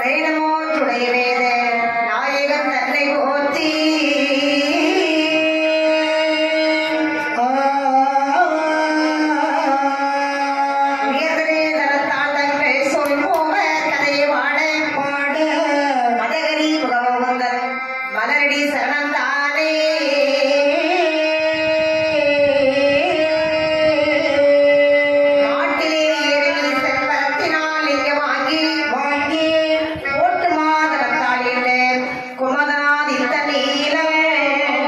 ஹரே நமோ துடைய வேத நாயகன் தன்னை போற்றி உயர்தலே தரத்தால் தங்கள் சொல் போவ கதையை வாட பாட மதகரி முகமுகந்தன் மலரடி சரணந்தானே நாட்டிலே இறங்கி செல்வத்தினால் இங்க வாங்கி வாங்கி ஓட்டு மாதரத்தால் இல்லை குமதனாதித்த நீலம்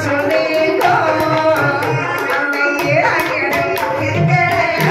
சொல்லேங்கோ நம்மை ஏழாக்கிட இருக்கலையா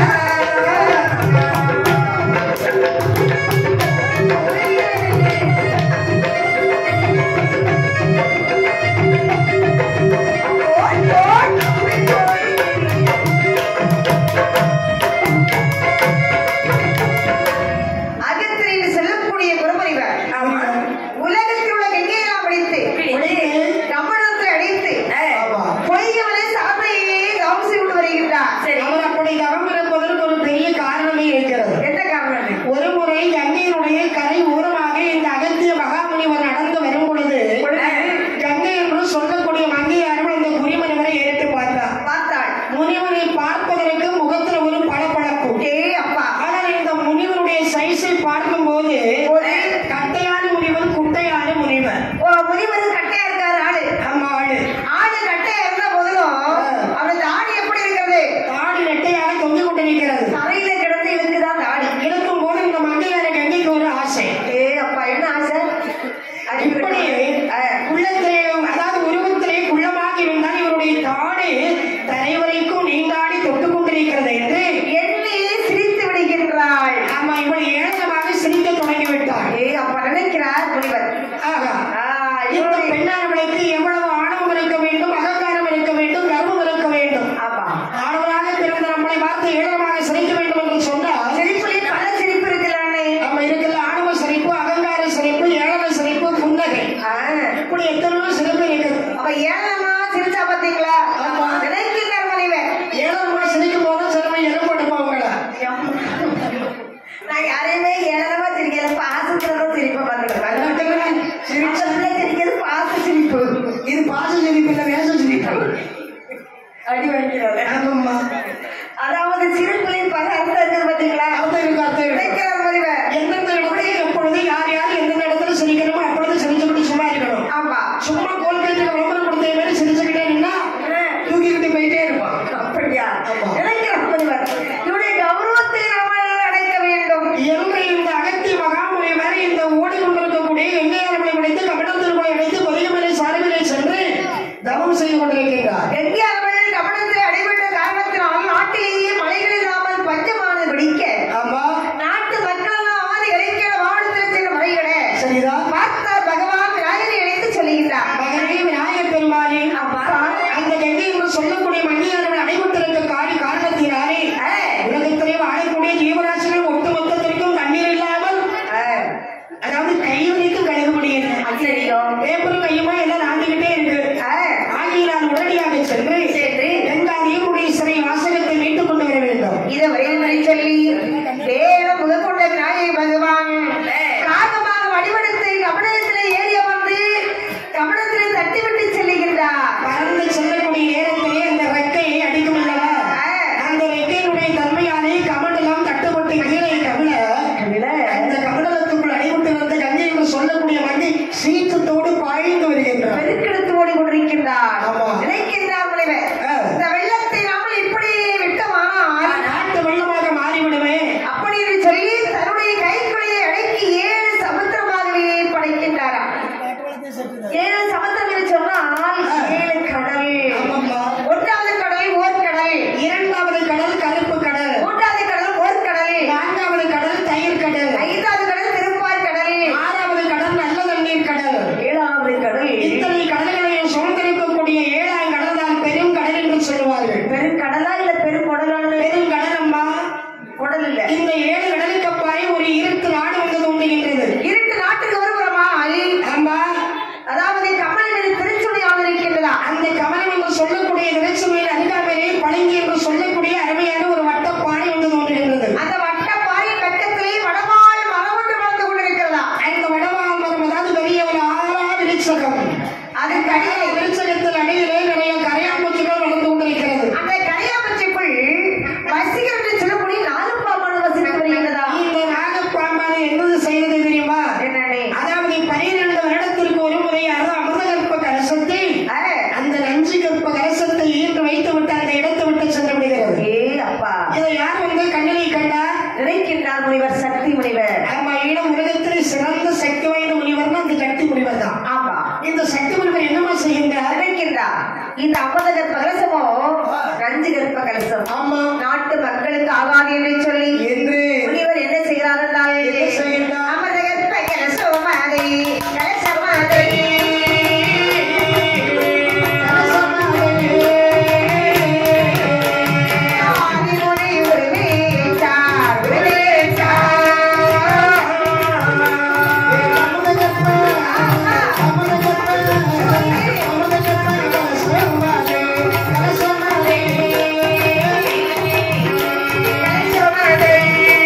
அகத்திரை என்று சொல்லக்கூடிய குருமறிவர் ஆமா. உலகத்தில் உள்ள எங்கேயெல்லாம் படித்து தமிழகத்தை அடித்து ஆமா. பொய்யவனை சாப்பிடையே தவம் செய்து கொண்டு வருகின்றார் அவர் அப்படி தவம் இருப்பதற்கு ஒரு பெரிய காரணமே இருக்கிறது என்ன காரணம் ஒரு முறை கங்கையினுடைய கரை ஓரமாக இந்த அகத்திய மகாமுனிவர் நடந்து வரும் பொழுது கங்கை என்று சொல்லக்கூடிய மங்கையாரும் அந்த குறிமனிவரை ஏறிட்டு பார்த்தார் பார்த்தாள் முனிவரை பார்ப்பதற்கு முகத்துல ஒரு பளபளப்பு ஏ அப்பா ஆனால் இந்த முனிவருடைய சைஸை பார்க்கும்போது ஒரு கட்டையான முனிவர் குட்டையான முனிவர் ஓ, முனிவர் கட்டையா இருக்காரு ஆளு ஆமா ஆளு ஆளு கட்டையா இருந்த போதிலும் அவன் தாடி எப்படி இருக்கிறது தாடி நெட்டையாக தொங்கிக் கொண்டிருக்கிறது தரையில கிடந்து இழுக்குதான் தாடி இருக்கும் போது இந்த மங்கையான கங்கைக்கு ஒரு ஆசை ஏ அப்பா என்ன ஆசை இப்படி உள்ளத்திலே அதாவது உருவத்திலே குள்ளமாக இருந்தால் இவருடைய தாடு தரை வரைக்கும் நீண்டாடி தொட்டுக் கொண்டிருக்கிறது என்று எண்ணி சிரித்து விடுகின்றாள் ஆமா இவள் ஏளனமாக சிரிக்க தொடங்கிவிட்டாள் ஏ அப்பா நினைக்கிறார் முனிவர் ஆகா ஆ, இந்த இவளை- பெண்ணானவளுக்கு எவ்வளவு ஆணவம் இருக்க வேண்டும் அகங்காரம் இருக்க வேண்டும் கர்வம் இருக்க வேண்டும் ஆமா ஆணவராக பிறந்த நம்மளை பார்த்து ஏளனமாக சிரிக்க வேண்டும் என்று சொன்னால் சிரிப்புலயே பல சிரிப்பு இருக்கலானே நம்ம இருக்கிற ஆணவ சிரிப்பு அகங்கார சிரிப்பு ஏளன சிரிப்பு புன்னகை ஆ, இப்படி எத்தனையோ சிரிப்பு இருக்குது அப்ப ஏழமா சிரிச்சா பாத்தீங்களா ஆமா. நினைக்கின்றார் முனிவர் ஏளனமா சிரிக்கும் போது சிலமை எதிர்படுமா உங்களை நான் யாரையுமே ஏழனமா சிரிக்கல பாசத்துலதான் சிரிப்பை பாத்துக்கிறேன் சிரிச்சதுல சிரிக்கிறது பாச சிரிப்பு இது பாச சிரிப்பு இல்ல வேச சிரிப்பு அடி வைக்கிறாரு ஆமாம்மா அதாவது சிரிப்புலையும் பல அர்த்தம் இருக்குது பாத்தீங்களா அர்த்தம் இருக்கு அர்த்தம் இருக்கு நினைக்கிறார் முனிவர் எந்தெந்த இடத்துல எப்பொழுது யார் யார் எந்தெந்த இடத்துல சிரிக்கணுமோ அப்பொழுது சிரிச்சுக்கிட்டு சும்மா இருக்கணும் ஆமா சும்மா கோல்கேட்டுக்கு விளம்பரம் கொடுத்த மாதிரி சிரிச்சுக்கிட்டே நின்னா தூக்கிக்கிட்டு போயிட்டே இருப்பான் அப்படியா ஆமா. நினைக்கிறார் முனிவர் இவருடைய கௌரவத்தை நாம அடைக்க வேண்டும் என்று இந்த அகத்தி மகாமுனிவர் இந்த ஓடிக்கொண்டிருக்கக்கூடிய எங்கேயாளர்களை உடைத்து கமலத்திற்குள்ளே அடைத்து கொதிகமலை சார்பிலே சென்று தவம் செய்து கொண்டிருக்கின்றார் எங்கே அவர்கள் கவனத்தில் அடைபட்ட காரணத்தினால் நாட்டிலேயே மழைகள் இல்லாமல் பஞ்சமானது பிடிக்க ஆமா நாட்டு மக்களெல்லாம் ஆறு இறைக்கிற வாழுதல் சென்ற மழைகளே சரிதான் பார்த்தார் பகவான் விநாயகரை இணைத்து சொல்லுகின்றார் மகனே விநாயகப் பெருமானே அப்பா. அந்த கங்கை என்று சொல்லக்கூடிய மங்கையாளர்கள் அடைபட்டிருக்க காரி காரணத்தினாலே ஆ, உலகத்திலே வாழக்கூடிய ஜீவராசிகள் ஒட்டுமொத்தத்திற்கும் தண்ணீர் இல்லாமல் ஆ, அதாவது கை வரைக்கும் கழுக முடியல சரியோ பேப்பரும் கையுமா எல்லாம் நாண்டுகிட்டே இருக்கு ஆ, ஆகியனால் உடனடியாக சென்று சென்று கங்காதேவனுடைய சிறை வாசகத்தை மீட்டுக் கொண்டு வர வேண்டும் இதை வரையில் சொல்லி வேத முதற்கொண்ட விநாயகர் பகவான் காகமாக வடிவெடுத்து கமலத்திலே ஏறி அமர்ந்து கமலத்திலே தட்டிவிட்டு செல்லுகின்றார் பறந்து செல்லக்கூடிய நேரத்திலே அந்த ரெக்கையை அடிக்கும் அல்லவா ஆ, அந்த ரெக்கையினுடைய தன்மையாலே கமண்டலம் தட்டுப்பட்டு கீழே கவிழ அதுல அந்த கமண்டலத்துக்குள் அடிபட்டு வந்த கங்கை என்று சொல்லக்கூடிய மங்கை சீற்றத்தோடு பாய்ந்து வருகின்றார் பெருக்கெடுத்து ஓடிக்கொண்டிருக்கின்றார் ஆமா. நினைக்கின்றார் முனிவர் ஆ. இந்த வெள்ளத்தை நாமல் இப்படி விட்டோமானால் நாட்டு வெள்ளமாக மாறிவிடுமே அப்படி என்று சொல்லி தன்னுடைய கைக்குள்ளையை அடக்கி ஏழு சமுத்திரமாகவே படைக்கின்றாராம் ஏழு சமுத்திரம் என்று சொன்னால் ஏழு கடல் ஆமாம்மா. ஒன்றாவது கடல் ஓர்கடல் இரண்டாவது கடல் கருப்பு கடல் மூன்றாவது கடல் ஓர்கடல் நான்காவது கடல் தயிர் கடல் ஐந்தாவது கடல் திருப்பார் கடல் ஆறாவது கடல் நல்ல தண்ணீர் கடல் ஏழாவது கடல் இத்தனை கடல்களையும் சூழ்ந்திருக்கக்கூடிய ஏழாம் கடல் தான் பெரும் கடல் என்று சொல்லுவார்கள் பெருங்கடலா இல்ல பெருங்கடலான்னு பெரும் கடல் அம்மா குடல் இல்ல இந்த ஏழு கடலுக்கு அப்பாலே ஒரு இருட்டு நாடு வந்து தோன்றுகின்றது இருட்டு நாட்டுக்கு ஒருபுறமா ஆமா அதாவது கமலின் திருச்சுழியாக இருக்கின்றதா அந்த கமலம் என்று சொல்லக்கூடிய நிலச்சுமையில் அருகாமையிலே பளிங்கு என்று சொல்லக்கூடிய அருமையான ஒரு வட்டப்பானை வந்து தோன்றுகின்றது அந்த வட்டப்பாறை பக்கத்திலே வடவாள் மரம் ஒன்று வளர்ந்து கொண்டிருக்கிறதா அந்த வடவாள் மரம் அதாவது பெரிய ஒரு ஆறா விருட்சகம் அதுக்கு அந்த அடியிலே விருட்சகத்தில் அடியிலே நிறைய கரையாம்பூச்சிகள் வளர்ந்து கொண்டிருக்கிறது அந்த கரையாப்பச்சிக்குள் வசிகர் என்று சொல்லக்கூடிய நாலு பாம்பாடு வசித்து வருகின்றதா இந்த நாகப்பாம்பானை என்னது செய்தது தெரியுமா என்னன்னே அதாவது பனிரெண்டு வருடத்திற்கு ஒரு முறை அமிர்த கற்ப கலசத்தை ஆ, அந்த நஞ்சு கற்ப கலசத்தை ஈன்று வைத்து விட்டு அந்த இடத்தை விட்டு சென்று விடுகிறது ஏ அப்பா இதை யார் வந்து கண்ணிலை கண்டா நினைக்கின்றார் முனிவர் சக்தி முனிவர் ஆமா ஈழம் உலகத்தில் சிறந்த சக்தி வாய்ந்த முனிவர்னா அந்த சக்தி முனிவர் தான் ஆமா இந்த சக்தி முனிவர் என்னமா செய்கின்றார் நினைக்கின்றார் இந்த அமத கற்ப கலசமோ நஞ்சு கற்ப கலசம் ஆமா நாட்டு மக்களுக்கு ஆகாது என்று சொல்லி என்று முனிவர் என்ன செய்கிறார் என்றால் என்ன செய்கிறார்? அமத கற்ப கலசமாதை கலசமாதை ஆதிமுனி உருவேற்றார், உருவேற்றார். கலசமாதை.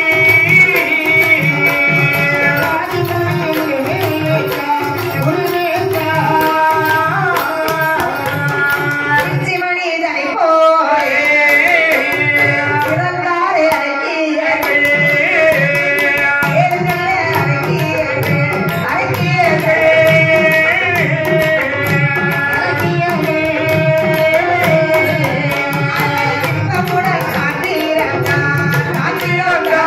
பிச்சிமணி தலை போய் பிறந்தாரே அழைக்கீர்கள். ஏழுங்களே அழைக்கீர்கள், அழைக்கீர்கள். இன்பமுடன் காத்தீரண்டா, காத்திரோண்டா.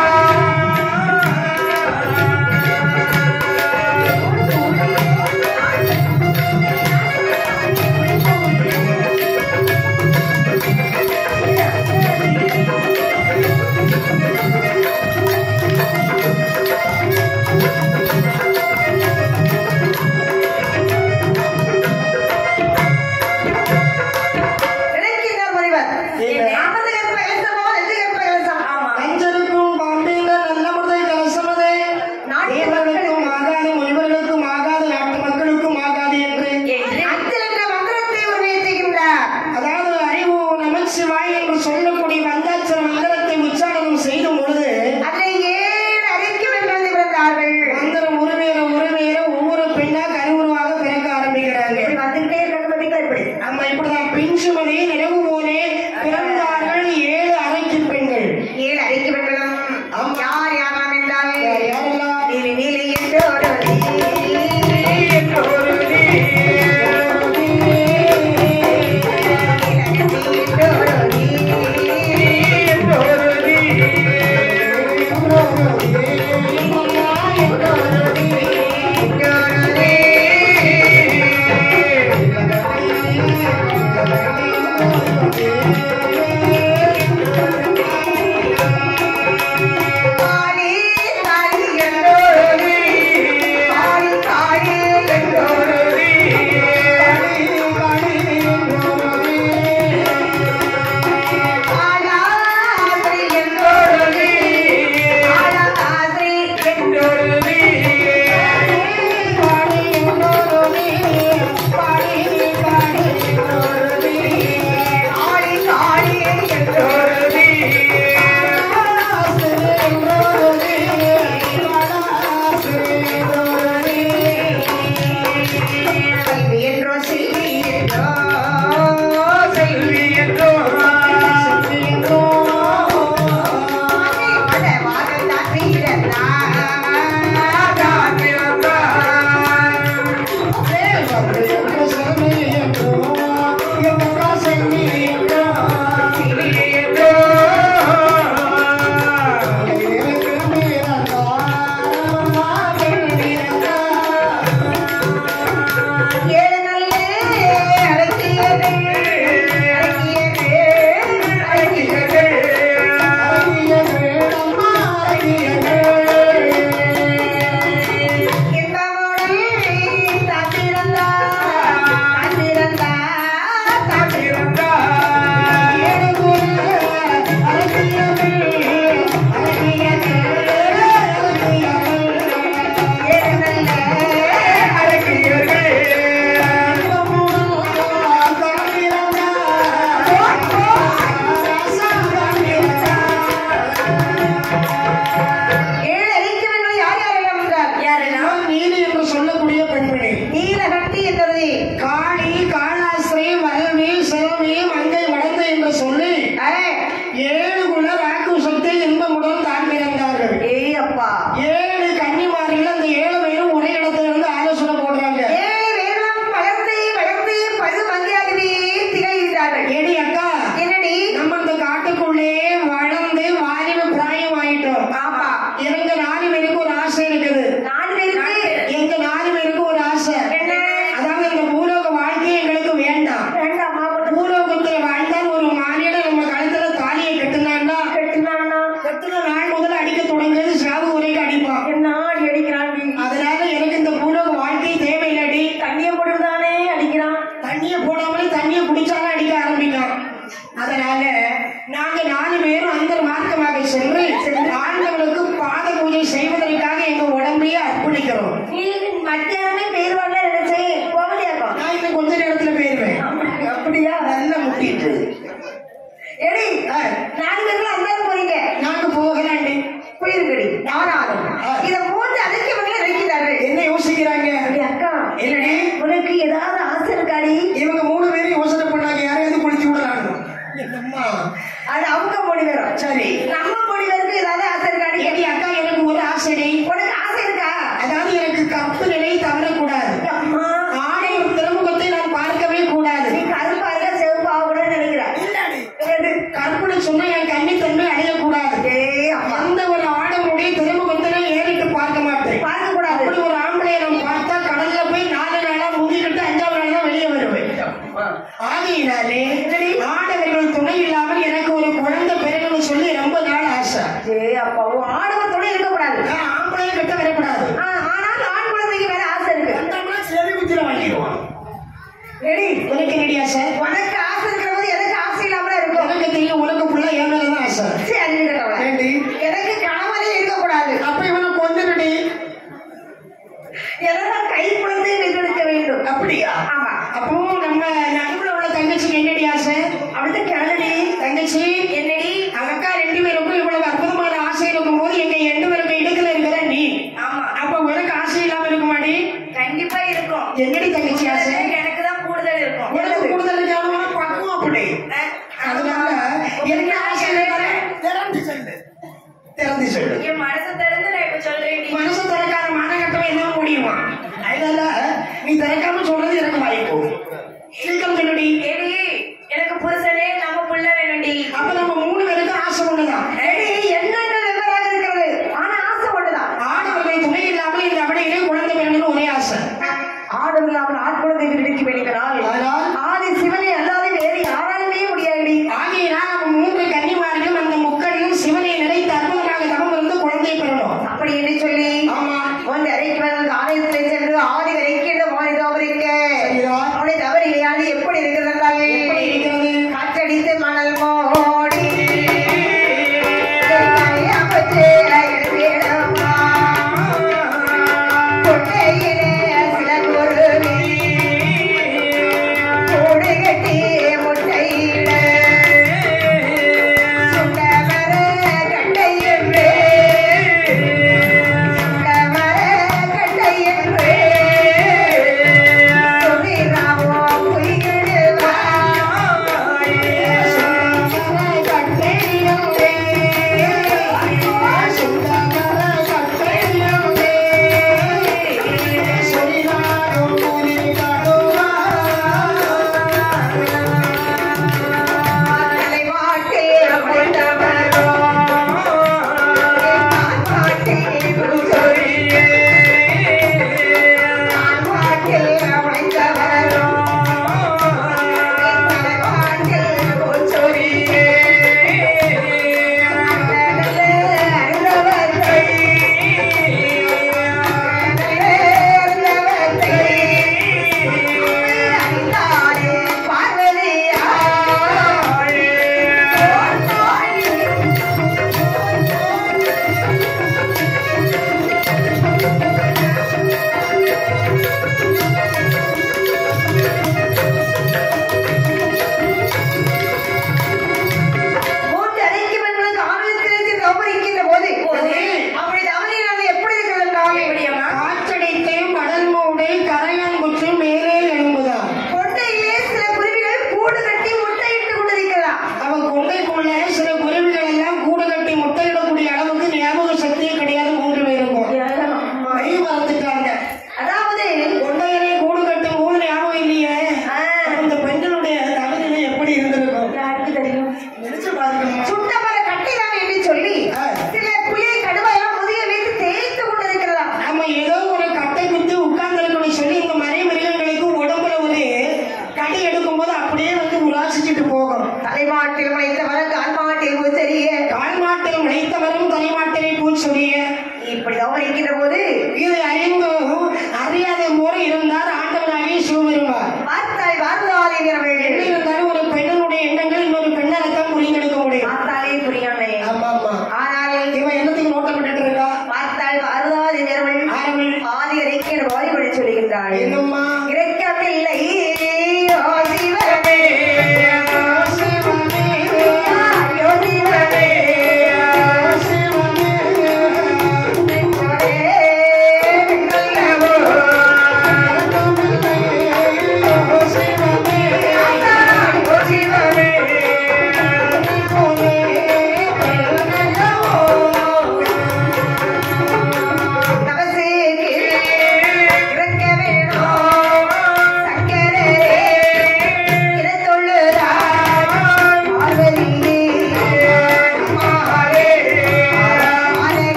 நினைக்கின்றார் முனிவர். என்ன? அமர்ந்த கற்ப கலசமோ, நெஞ்சு கற்ப கலசம். கஞ்சருக்கும் பாம்பேங்க நல்ல முறை கலசமதே நாட்டு தேவர்களுக்கும் ஆகாது முனிவர்களுக்கும் ஆகாது நாட்டு மக்களுக்கும் ஆகாது என்று அஞ்சல் என்ற மந்திரத்தை உருவேற்றுகின்றார். அதாவது அறிவு நமச்சிவாய் என்று சொல்லக்கூடிய வந்தாட்சர மந்திரத்தை உச்சாரணம் செய்யும் பொழுது அதிலே ஏழு அறிக்கை வென்று பிறந்தார்கள். மந்திரம் உருவேற உருவேற ஒவ்வொரு பெண்ணா கருவுருவாக பிறக்க ஆரம்பிக்கிறாங்க இப்படி வந்துகிட்டே இருக்காங்க பார்த்தீங்களா இப்படி? நம்ம இப்படிதான் பிஞ்சுமதி நிலவு போலே பிறந்தார்கள் ஏழு அரைக்கு பெண்கள் ஏழு அறிக்கை வென்றதும் யார் யாராம் என்றால் யார் யாரெல்லாம் நீலி நீலி என்றோடு காளி காளி என்றோடு காளி காளி என்றோடு ஆலாத்ரி என்றோடு ஆலாத்ரி என்றோடு காளி காளி என்றோடு கல்வி என்றோ செல்வி என்றோ செல்வி என்றோ மதவாத தாத்திரந்தா தாத்திரந்தா செல்வி என்றோ ஏழு நல்லே அழகியது அழகியது அழகியது இந்த மொழி தாத்திரந்தா தாத்திரந்தா தாத்திரந்தா ஏழு நல்லே அழகியது ஏழு அறிக்கவர்கள் யார் யாரெல்லாம் என்றார் யாரெல்லாம் நீதி என்று சொல்லக்கூடிய பெண்மணி நீலகண்டி என்றது காளி காளாஸ்ரீ வல்வி செல்வி மங்கை வளர்ந்து என்று சொல்லி ஏழு குல ராக்கு சக்தி இன்பமுடன் தான் பிறந்தார்கள் ஏய் அப்பா ஏழு கன்னிமார்கள் அந்த ஏழு பேரும் ஒரே இடத்துல இருந்து ஆலோசனை போடுறாங்க ஏழு வேகம் வளர்ந்து வளர்ந்து பழு மங்கியாகவே திகழ்கிறார்கள் ஏடி அக்கா என்னடி நம்ம இந்த காட்டுக்குள்ளே வளர்ந்து வாலிப பிராயம் ஆயிட்டோம் ஆமா எங்க நாலு பேருக்கு ஒரு ஆசை இருக்குது நாலு பேருக்கு எங்க நாலு பேருக்கு ஒரு ஆசை என்ன? அதாவது இந்த பூலோக வாழ்க்கை எங்களுக்கு வேண்டாம் வேண்டாம் வேண்டாமா கொஞ்சம் பூலோகத்துல வாழ்ந்தால் ஒரு மானிட நம்ம கழுத்துல தாலியை கட்டுனான்னா கட்டுனானா கட்டுன நாள் முதல்ல அடிக்க தொடங்குறது சாவு வரைக்கும் அடிப்பான் என்ன அடி அடிக்கிறான் நீ? அதனால எனக்கு இந்த பூலோக வாழ்க்கை தேவையில்லடி தண்ணிய போட்டுதானே அடிக்கிறான் தண்ணியை போடாமலே தண்ணியை குடிச்சாலும் அடிக்க ஆரம்பிக்கும் அதனால நாங்க நாலு பேரும் அந்த மார்க்கமாக சென்று ஆண்டவனுக்கு பாத பூஜை செய்வதற்காக எங்க உடம்பையே அர்ப்பணிக்கிறோம் நீ மத்தியானமே பேருவாங்க நினைச்சேன் போகலையாக்கும் நான் இன்னும் கொஞ்ச நேரத்துல போயிருவேன் அப்படியா நல்லா முட்டிட்டு எடி ஆ, நாலு பேரும் அந்த போறீங்க நாங்க போகலாண்டி புரியுதுடி ஆனாலும் இத மூன்று அதிர்ச்சியவங்களை இருக்கிறார்கள் என்ன யோசிக்கிறாங்க அடி அக்கா என்னடி உனக்கு ஏதாவது ஆசை இருக்காடி இவங்க மூணு பேரும் யோசனை பண்ணாங்க யாரையாவது குளிச்சு விடலான்னு என்னம்மா அது அவங்க மொழி வரும் சரி நம்ம மொழி வருக்கு ஏதாவது ஆசை இருக்காடி ஏடி அக்கா எனக்கு ஒரு ஆசைடி உனக்கு ஆசை இருக்கா அதாவது எனக்கு கற்பு நிலை தவறக்கூடாது அம்மா ஆடை ஒரு திருமுகத்தை நான் பார்க்கவே கூடாது நீ கருப்பா இருக்க செவப்பா கூட நினைக்கிற எது? கற்பனை சொன்னா என் கன்னித்தன்மை அடையக்கூடாது ஏய் அம்மா அந்த ஒரு ஆடமுடைய திருமுகத்தை நான் ஏறிட்டு பார்க்க மாட்டேன் பார்க்க கூடாது அப்படி ஒரு ஆம்பளையை நம்ம பார்த்தா கடல்ல போய் நாலு நாளா முங்கிக்கிட்டு அஞ்சாவது நாள் தான் வெளியே வருவேன் ஆகையினாலே ஆடவர்கள் துணை இல்லாமல் எனக்கு ஒரு குழந்தை பிறகுன்னு சொல்லி ரொம்ப நாள் ஆசை ஏய் அப்பா உன் ஆடவர் துணை இருக்க கூடாது நான் ஆம்பளையை கிட்ட வரக்கூடாது ஆ, ஆனால் ஆண் குழந்தைக்கு மேல ஆசை இருக்கு வந்தோம்னா செவி குத்திர வாங்கிடுவான் ரெடி உனக்கு ரெடி ஆசை உனக்கு ஆசை இருக்கிற போது எனக்கு ஆசை இல்லாம இருக்கும் எனக்கு தெரியும் உனக்கு புள்ள என் மேலதான் ஆசை சரி இருக்கட்டும். ஏண்டி எனக்கு கணவனே இருக்க கூடாது அப்ப இவனை கொண்டுடி எனதான் கை குழந்தை பெற்றெடுக்க வேண்டும் அப்படியா ஆமா அப்போ நம்ம நடுவுல உள்ள தங்கச்சிக்கு என்னடி ஆசை அவள்கிட்ட கிளடி தங்கச்சி என்னடி அக்கா ரெண்டு பேருக்கும் இவ்வளவு அற்புதமான ஆசை இருக்கும் போது எங்க ரெண்டு பேருக்கு இடுக்கல இருக்கிற நீ ஆமா அப்ப உனக்கு ஆசை இல்லாம இருக்குமாடி கண்டிப்பா இருக்கும் என்னடி தங்கச்சி ஆசை எனக்கு தான் கூடுதல் இருக்கும் உனக்கு கூடுதல் ஞானமான பக்குவம் அப்படி அதனால என்ன ஆசை இருந்தாலும் திறந்து சொல்லு திறந்து சொல்லு என் மனசை திறந்து நான் இப்ப சொல்றேன் மனசு திறக்காத மானகட்டம் என்ன முடியுமா அதனால நீ திறக்காம சொல்றது எனக்கு வாய்ப்பு சீக்கிரம் சொல்லுடி ஏடி எனக்கு புருஷனே நம்ம புள்ள வேணும்டி அப்ப நம்ம மூணு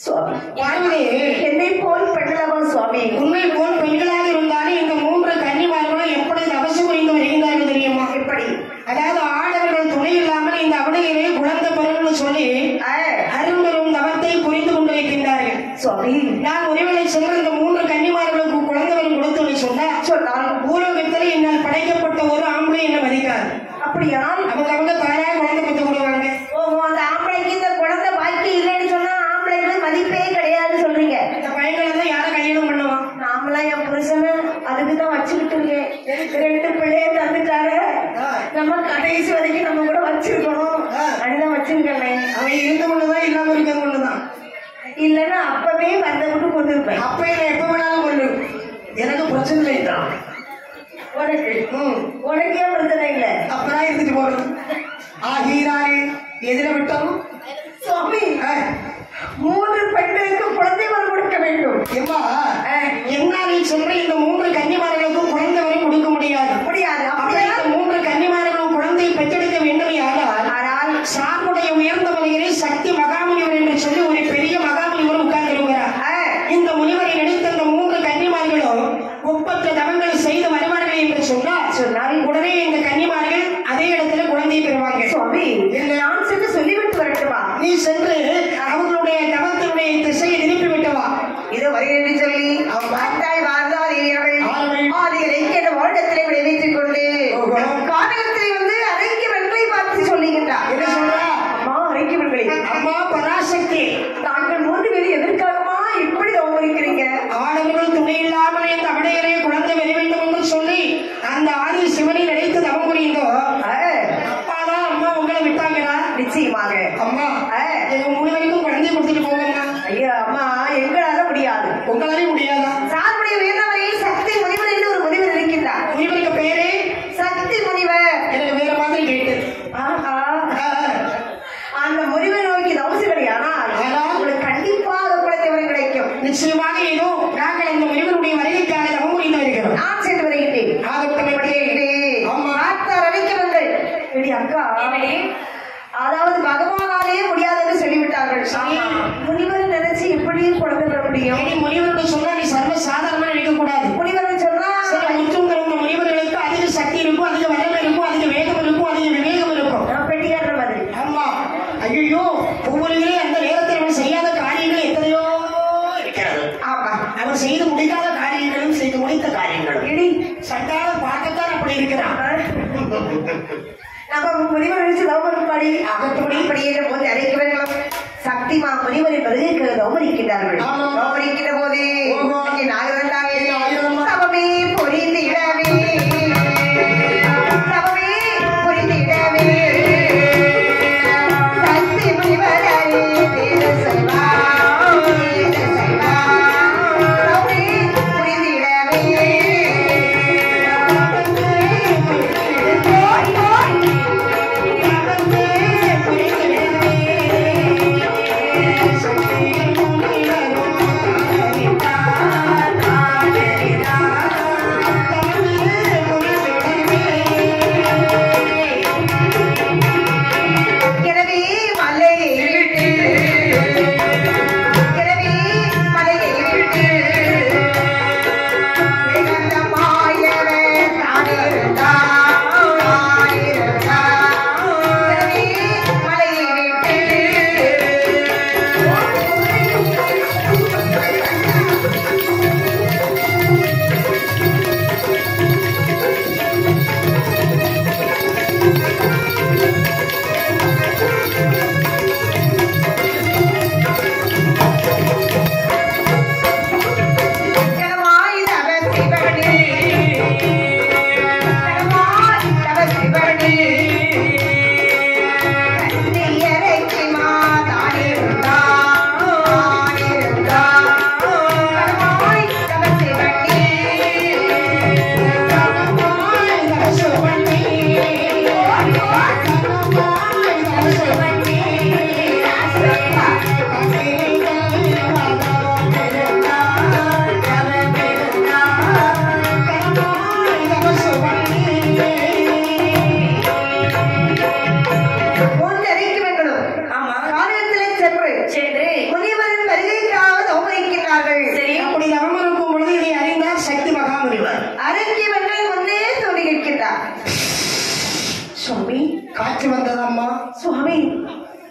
சுவாமி பார்வதி என்னை போல் பெண்ணலவா சுவாமி உண்மை போல் பெண்களாக இருந்தாலும் இந்த மூன்று கன்னிமார்களும் எப்படி தபசு புரிந்து வருகின்றார்கள் தெரியுமா எப்படி அதாவது ஆடவர்கள் துணை இல்லாமல் இந்த அவனையிலே குழந்தை பெறணும்னு சொல்லி ஆ, அரும்பெரும் தவத்தை புரிந்து கொண்டிருக்கின்றார்கள் சுவாமி நான் ஒருவேளை சென்று இந்த மூன்று கன்னிமார்களுக்கு குழந்தை வரும் கொடுத்து சொன்னா சொன்னால் பூலோகத்தில் என்னால் படைக்கப்பட்ட ஒரு ஆம்பளை என்ன மதிக்காது அப்படியானால் அவங்க அவங்க தாயா குழந்தை பெற்று விடுவாங்க ஓஹோ அந்த ஆம்பளைக்கு இந்த குழந்தை பாக்கி இல்லைன்னு சொன்னா ஆம்பளைக்கு மதிப்பே கிடையாதுன்னு சொல்றீங்க இந்த பையன்களை தான் யாரை கல்யாணம் பண்ணுவான் நாமளாம் என் புருஷனை அதுக்கு தான் வச்சுக்கிட்டு இருக்கேன் எனக்கு ரெண்டு பிள்ளைய தந்துட்டாரு ஆ. நம்ம கடைசி வரைக்கும் நம்ம கூட வச்சிருக்கணும் ஆ. அதுதான் வச்சிருக்கேன் அவன் இருந்த ஒண்ணுதான் இல்லாம இருக்க ஒண்ணுதான் இல்லைன்னா அப்பவே வந்த விட்டு கொண்டு இருப்பேன் அப்ப என்ன எப்ப வேணாலும் கொள்ளு எனக்கு பிரச்சனை இல்லை தான் உனக்கு ம் உனக்கே பிரச்சனை இல்லை அப்பதான் இருந்துட்டு போறது ஆகிறாரே எதிர விட்டோம் சுவாமி ஆ, மூன்று பெண்களுக்கு குழந்தை வரம் கொடுக்க வேண்டும் எம்மா என்னாலே சொல்ற இந்த மூன்று கன்னிமார்களுக்கும் குழந்தை வரை கொடுக்க முடியாது முடியாது அப்ப அப்படியா இந்த மூன்று கன்னிமார்களும் குழந்தை பெற்றெடுக்க வேண்டும் ஆனால் ஆனால் சார்புடைய உயர்ந்த மனிதரை சக்தி மகாமுனிவர் என்று சொல்லி ஒரு பெரிய மகாமுனிவர் உட்கார்ந்திருக்கிறார் ஆ, இந்த முனிவரை நினைத்த அந்த மூன்று கன்னிமார்களும் ஒப்பற்ற தவங்களை செய்து வருவார்கள் என்று சொன்னால் சொன்னால் உடனே இந்த கன்னிமார்கள் அதே இடத்துல குழந்தையை பெறுவாங்க சுவாமி நான் சென்று சொல்லிவிட்டு வரட்டுமா நீ சென்று அவர்களுடைய தவத்தினுடைய திசையை திருப்பி விட்டு வா இது வருகிறது சொல்லி அத்தாய் வார்த்தாதீர்கள் ஆறுகள். ஆதிகளை என்ற வருடத்திலே விளைவித்துக் கொண்டு ஓஹோ. காவியத்திலே வந்து அரைக்கு வெண்களை பார்த்து சொல்லுகின்றார் என்ன சொல்றா? அம்மா அரைக்கு வெண்களை அம்மா பராசக்தி தாங்கள் மூன்று பேர் எதற்காகமா இப்படி கவனிக்கிறீங்க ஆடவர்கள் துணை இல்லாமல் இந்த அவடையரே குழந்தை பெற வேண்டும் என்று சொல்லி அந்த ஆதி சிவனை நினைத்து தவம் புரிந்தோ அப்பாதான் அம்மா உங்களை விட்டாங்களா நிச்சயமாக அம்மா ஆ. எங்க மூணு வரைக்கும் குழந்தை கொடுத்துட்டு போங்கம்மா ஐயா அம்மா எங்களால முடியாது உங்களாலே முடியாதா சார்புடைய உயர்ந்தவரையில் சக்தி முனிவர் என்று ஒரு முனிவர் இருக்கின்றார் முனிவருக்கு பேரே சக்தி முனிவர் எனக்கு வேற மாதிரி கேட்டு ஆஹா அந்த முனிவர் நோக்கி தவசுகள் ஆனால் ஆனால் உங்களுக்கு கண்டிப்பாக குழந்தை கிடைக்கும் நிச்சயமாக ஏதோ நாங்கள் அந்த முனிவருடைய வருகைக்காக தவம் புரிந்து வருகிறோம் நான் சென்று வருகின்றேன் ஆகட்டும் எப்படி? ஆமா. பார்த்த ரவிக்கவங்கள் எடி அக்கா அதாவது பகவானாலே முடியாது என்று சொல்லிவிட்டார்கள் சரி. முனிவர் நினைச்சு எப்படி குழந்தை பெற முடியும் ஏடி முனிவர்னு சொன்னா நீ சர்வ சாதாரணமா நினைக்க கூடாது முனிவர் சொன்னா சில முற்றும் தருந்த முனிவர்களுக்கு அதிக சக்தி இருக்கும் அதிக வல்லமை இருக்கும் அதிக வேகம் இருக்கும் அதிக விவேகம் இருக்கும் நான் பெட்டியாடுற மாதிரி ஆமா ஐயோ ஒவ்வொருவரே அந்த நேரத்தில் அவன் செய்யாத காரியங்கள் எத்தனையோ இருக்கிறது ஆமா அவன் செய்து முடிக்காத காரியங்களும் செய்து முடித்த காரியங்களும் இடி சட்டால பார்க்கத்தான் அப்படி இருக்கிறான் நம்ம முனிவர் நினைச்சு தவம் படி அகத்துடி படியிற போது அழைக்கிறவர்களும் சக்திமா முனிவரின் வருகைக்கு தவமரிக்கின்றார்கள் ஆமா. தவமரிக்கின்ற போது ஓஹோ. இங்கே நாகரந்தாவே நாகரந்தா. தவமே புரிந்திடவே தவமே புரிந்திடவே சக்தி முனிவரே தேவ செல்வா தேவ செல்வா தவமே புரிந்திடவே போய் போய்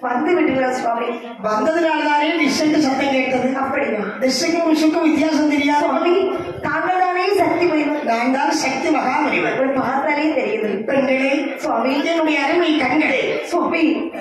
வந்து விட்டீங்களா சுவாமி வந்ததுனாலதானே டிஸ்ஸுக்கு சத்தம் கேட்டது அப்படியா டிஸ்ஸுக்கும் விஷுக்கும் வித்தியாசம் தெரியாது சுவாமி தாங்கள் தானே சக்தி புரிவர் நான் தான் சக்தி மகாமுனிவர் உங்களை பார்த்தாலே தெரியுது பெண்களே சுவாமி என்னுடைய அருமை கண்களே சுவாமி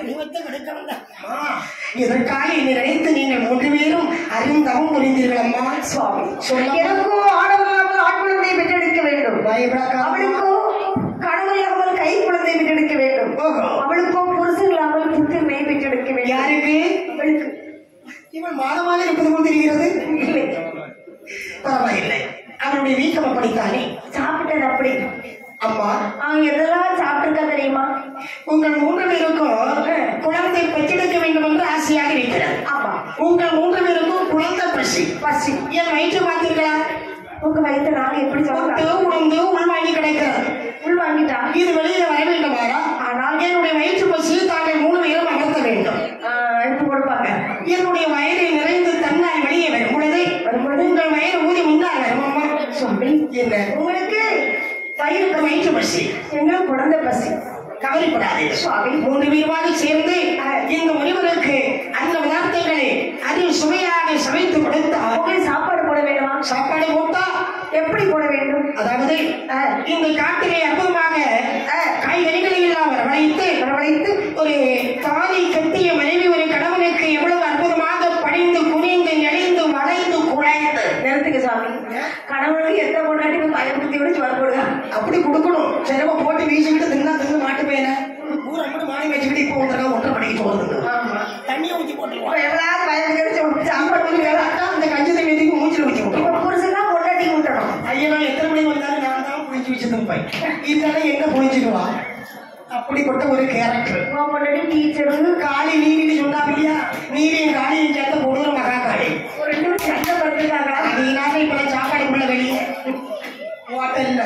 அம்மா, இதற்காக என்னை நினைத்து நீங்கள் மூன்று பேரும் அறிந்தவும் புரிந்தீர்கள் அம்மா சுவாமி சொல்லம்மா. எனக்கும் ஆடவர் இல்லாமல் ஆண் குழந்தை பெற்றெடுக்க வேண்டும் பயப்படாக்காம அவளுக்கோ கணவன் இல்லாமல் கை குழந்தை பெற்றெடுக்க வேண்டும் ஓஹோ. அவளுக்கோ புருஷன் இல்லாமல் புத்திரனை பெற்றெடுக்க வேண்டும் யாருக்கு அவளுக்கு இவள் மாதமாக இருப்பது போல் தெரிகிறது இல்லை பரவாயில்லை அவளுடைய வீக்கம் அப்படித்தானே சாப்பிட்டது அப்படி அம்மா அவன் எதெல்லாம் சாப்பிட்டிருக்கா தெரியுமா உங்கள் மூன்று பேருக்கும் குழந்தை பெற்றெடுக்க வேண்டும் என்று ஆசையாக இருக்கிறது ஆமா உங்கள் மூன்று பேருக்கும் குழந்தை பசி பசி என் வயிற்று பார்த்தீர்களா உங்க வயிற்று நாங்க எப்படி உண்டு சாப்பிட்டோம் உணர்ந்து உள்வாங்கி கிடைக்கிறது உள் வாங்கிட்டா இது வெளியே வர வேண்டுமாரா ஆனால் என்னுடைய வயிற்று பசியை தாங்கள் மூணு பேரும் அமர்த்த வேண்டும் ஆஹ், எடுத்து கொடுப்பாங்க என்னுடைய வயிறு நிறைந்து தன்னால் வெளியே வரும் பொழுது வரும்பொழுது உங்கள் வயிறு ஊதி முன்னால் வரும் அம்மா சுவாமி என்ன உங்களுக்கு வயிறு உங்கள் வயிற்று பசி எங்களுக்கு குழந்தை பசி கவலைப்படாதே சுவாமி மூன்று பேருமாக சேர்ந்து இந்த முனிவருக்கு அந்த பதார்த்தங்களை அது சுவையாக சமைத்து கொடுத்தால் உங்களுக்கு சாப்பாடு போட வேண்டுமா சாப்பாடு போட்டா எப்படி போட வேண்டும் அதாவது ஆஹ், இந்த காட்டிலே அற்புதமாக காய்கறிகளை எல்லாம் வரவழைத்து வரவழைத்து ஒரு தாலி கட்டிய மனைவி ஒரு கணவனுக்கு எவ்வளவு அற்புதமாக பணிந்து குனிந்து நெளிந்து வளைந்து குழைந்து நிறுத்துங்க சுவாமி கணவனுக்கு எத்த பொண்டாட்டி போய் பயன்படுத்தி விட சோறு போடுங்க அப்படி கொடுக்கணும் செலவை போட்டு வீசிக்கிட்டு தின்னா தின்னு மாட்டு போயின ஊரை மட்டும் மாடி வச்சுக்கிட்டு இப்போ ஒன்றரை ஒன்றரை மணிக்கு சோறு ஆமா தண்ணியை ஊற்றி இப்ப போட்டுருவோம் எவ்வளவு பயன்படுத்தி சாப்பாடு போடுங்க அந்த கஞ்சி தண்ணியத்துக்கு மூச்சில் ஊற்றி விட்டுருவோம் இப்ப புருஷன் பொண்டாட்டி விட்டணும் ஐயா நான் எத்தனை மணிக்கு வந்தாலும் நான் தான் புளிச்சு வச்சு போய் இதெல்லாம் எங்க புளிச்சுக்குவா அப்படிப்பட்ட ஒரு கேரக்டர் உன் பொண்டாட்டி டீச்சரு காளி நீரின்னு சொன்னாங்க இல்லையா நீரையும் காளியும் சேர்த்த கொடூர மகா காளி ஒரு ரெண்டு பேரும் சண்டை படுத்துருக்காங்களா அதனால இப்ப நான் சாப்பாடுக்குள்ள வெளியே ஹோட்டல்ல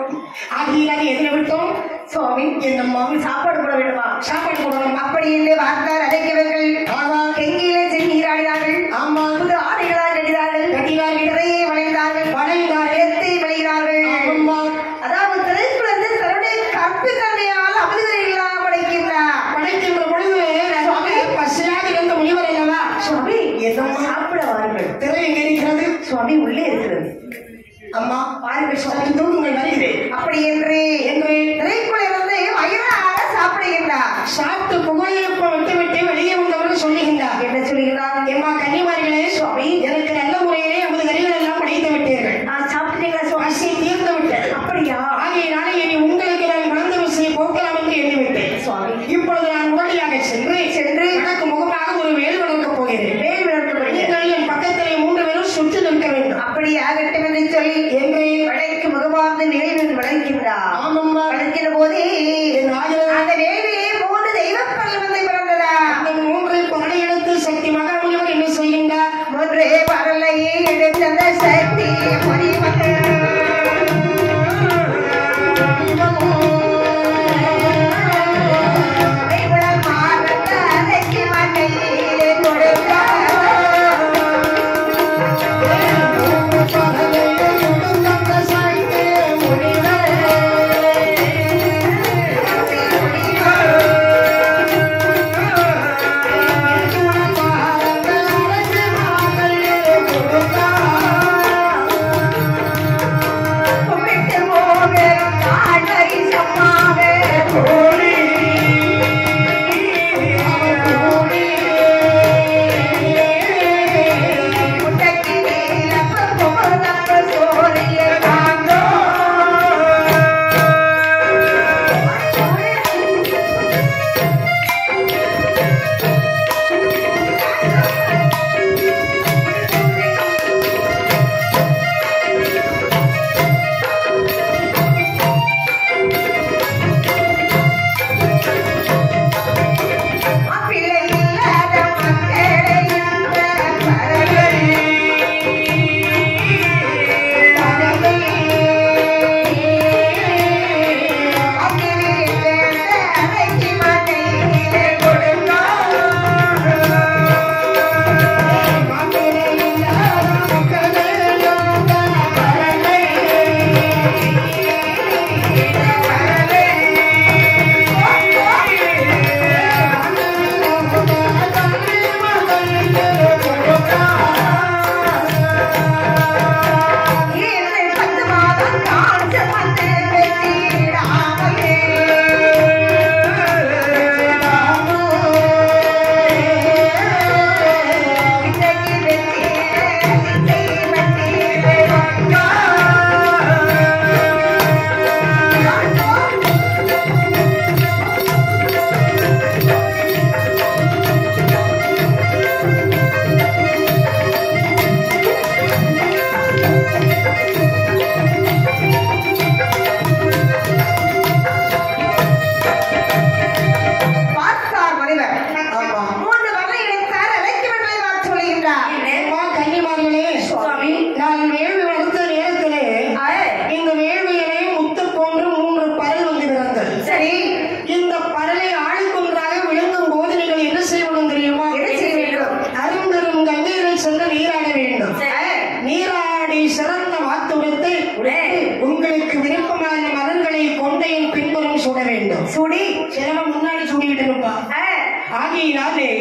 அதனால எதுல விட்டோம் சுவாமி என்னம்மா சாப்பாடு போட வேண்டுமா சாப்பாடு போடணும் அப்படி இல்லை வார்த்தால் அழைக்கவர்கள் ஆமா கெங்கியிலே சென்று நீராடினார்கள் ஆமா புது ஆடைகளால் கட்டினார்கள் கட்டினார்கள். திரையை வளைந்தார்கள் வளைந்தார்கள். எத்தை வளைகிறார்கள் ஆமா அதாவது திரைக்குழந்தை தன்னுடைய கற்பித்தன்மையால் அமிர்தம் இல்லாமல் படைக்கின்றார் படைக்கின்ற பொழுது சுவாமி பசியாக இருந்த முனிவர் அல்லவா சுவாமி என்னம்மா? சாப்பிட வாருங்கள் திரை எங்க இருக்கிறது சுவாமி உள்ளே இருக்கிறது அம்மா வாருங்கள் சுவாமி சற்று தூங்குங்கள் வருகிறேன் அப்படி என்று என்று திரைக்குழந்தை வந்து வயிறாக சாப்பிடுகின்றார் சாப்பிட்டு புகழையப்ப விட்டு விட்டு வெளியே வந்தவர்கள் சொல்லுகின்றார் என்ன சொல்லுகிறார் ஏமா கன்னிமார்களே சுவாமி எனக்கு நல்ல முறையிலே ஐம்பது கறிகள் எல்லாம் படைத்து விட்டீர்கள் நான் சாப்பிட்டீங்களா சுவாமி பசி தீர்ந்து விட்டது அப்படியா ஆகையினால இனி உங்களுக்கு நான் குழந்தை விசையை போக்கலாம் என்று எண்ணிவிட்டேன் சுவாமி இப்பொழுது நான் உடனடியாக சென்று சென்று எனக்கு முகமாக ஒரு வேல் வளர்க்கப் போகிறேன் வேல் விளக்கப்படுகிறது நீங்கள் என் பக்கத்திலே மூன்று பேரும் சுற்றி நிற்க வேண்டும் அப்படி ஆகட்டும் என்று சொல்லி என்று வளைக்கு முகமார்ந்து நினைவில் வளைக்கின்றார் ஆமம்மா வளைக்கிற போதே என் ஆயிரம் அந்த வேலிலே மூன்று தெய்வ பல்லவத்தை பிறந்ததா அந்த மூன்றை படையெடுத்து சக்தி மகாமுனிவர் என்ன செய்கின்றார் மூன்றே பரலையே எடுத்தந்த சக்தி பொறிமக்கள் கைகுழல் மாறந்த அரைக்கு மண்டையிலே கொடுத்தார்.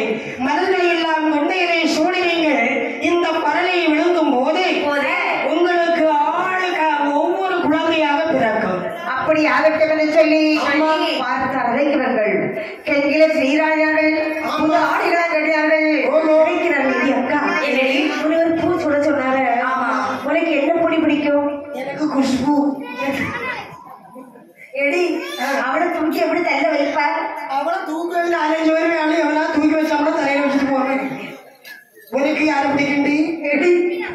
மலர்களை எல்லாம் கொண்டையரை சூடினீங்கள் இந்த பரலை விழுங்கும் போது போது உங்களுக்கு ஆளுக்கு ஒவ்வொரு குழந்தையாக பிறக்கும் அப்படி ஆகட்டும் என்று சொல்லி ஆமா. பார்த்து அழைக்கிறவர்கள் கைகளை செய்கிறார்கள் புது ஆடைகளை கட்டினார்கள் ஓஹோ. அழைக்கிறார்கள் இது அக்கா உன்னை ஒரு பூ சொல்ல சொன்னாங்க உனக்கு என்ன பொடி பிடிக்கும் எனக்கு குஷ்பு எடி அவனை தூக்கி எப்படி தள்ள வைப்ப அவளை தூக்கல அரைஞ்சு வரும் வேலை எவனா தூக்கி வச்சா கூட தலையில வச்சுட்டு போறேன் உனக்கு யாரை பிடிக்கண்டி எடி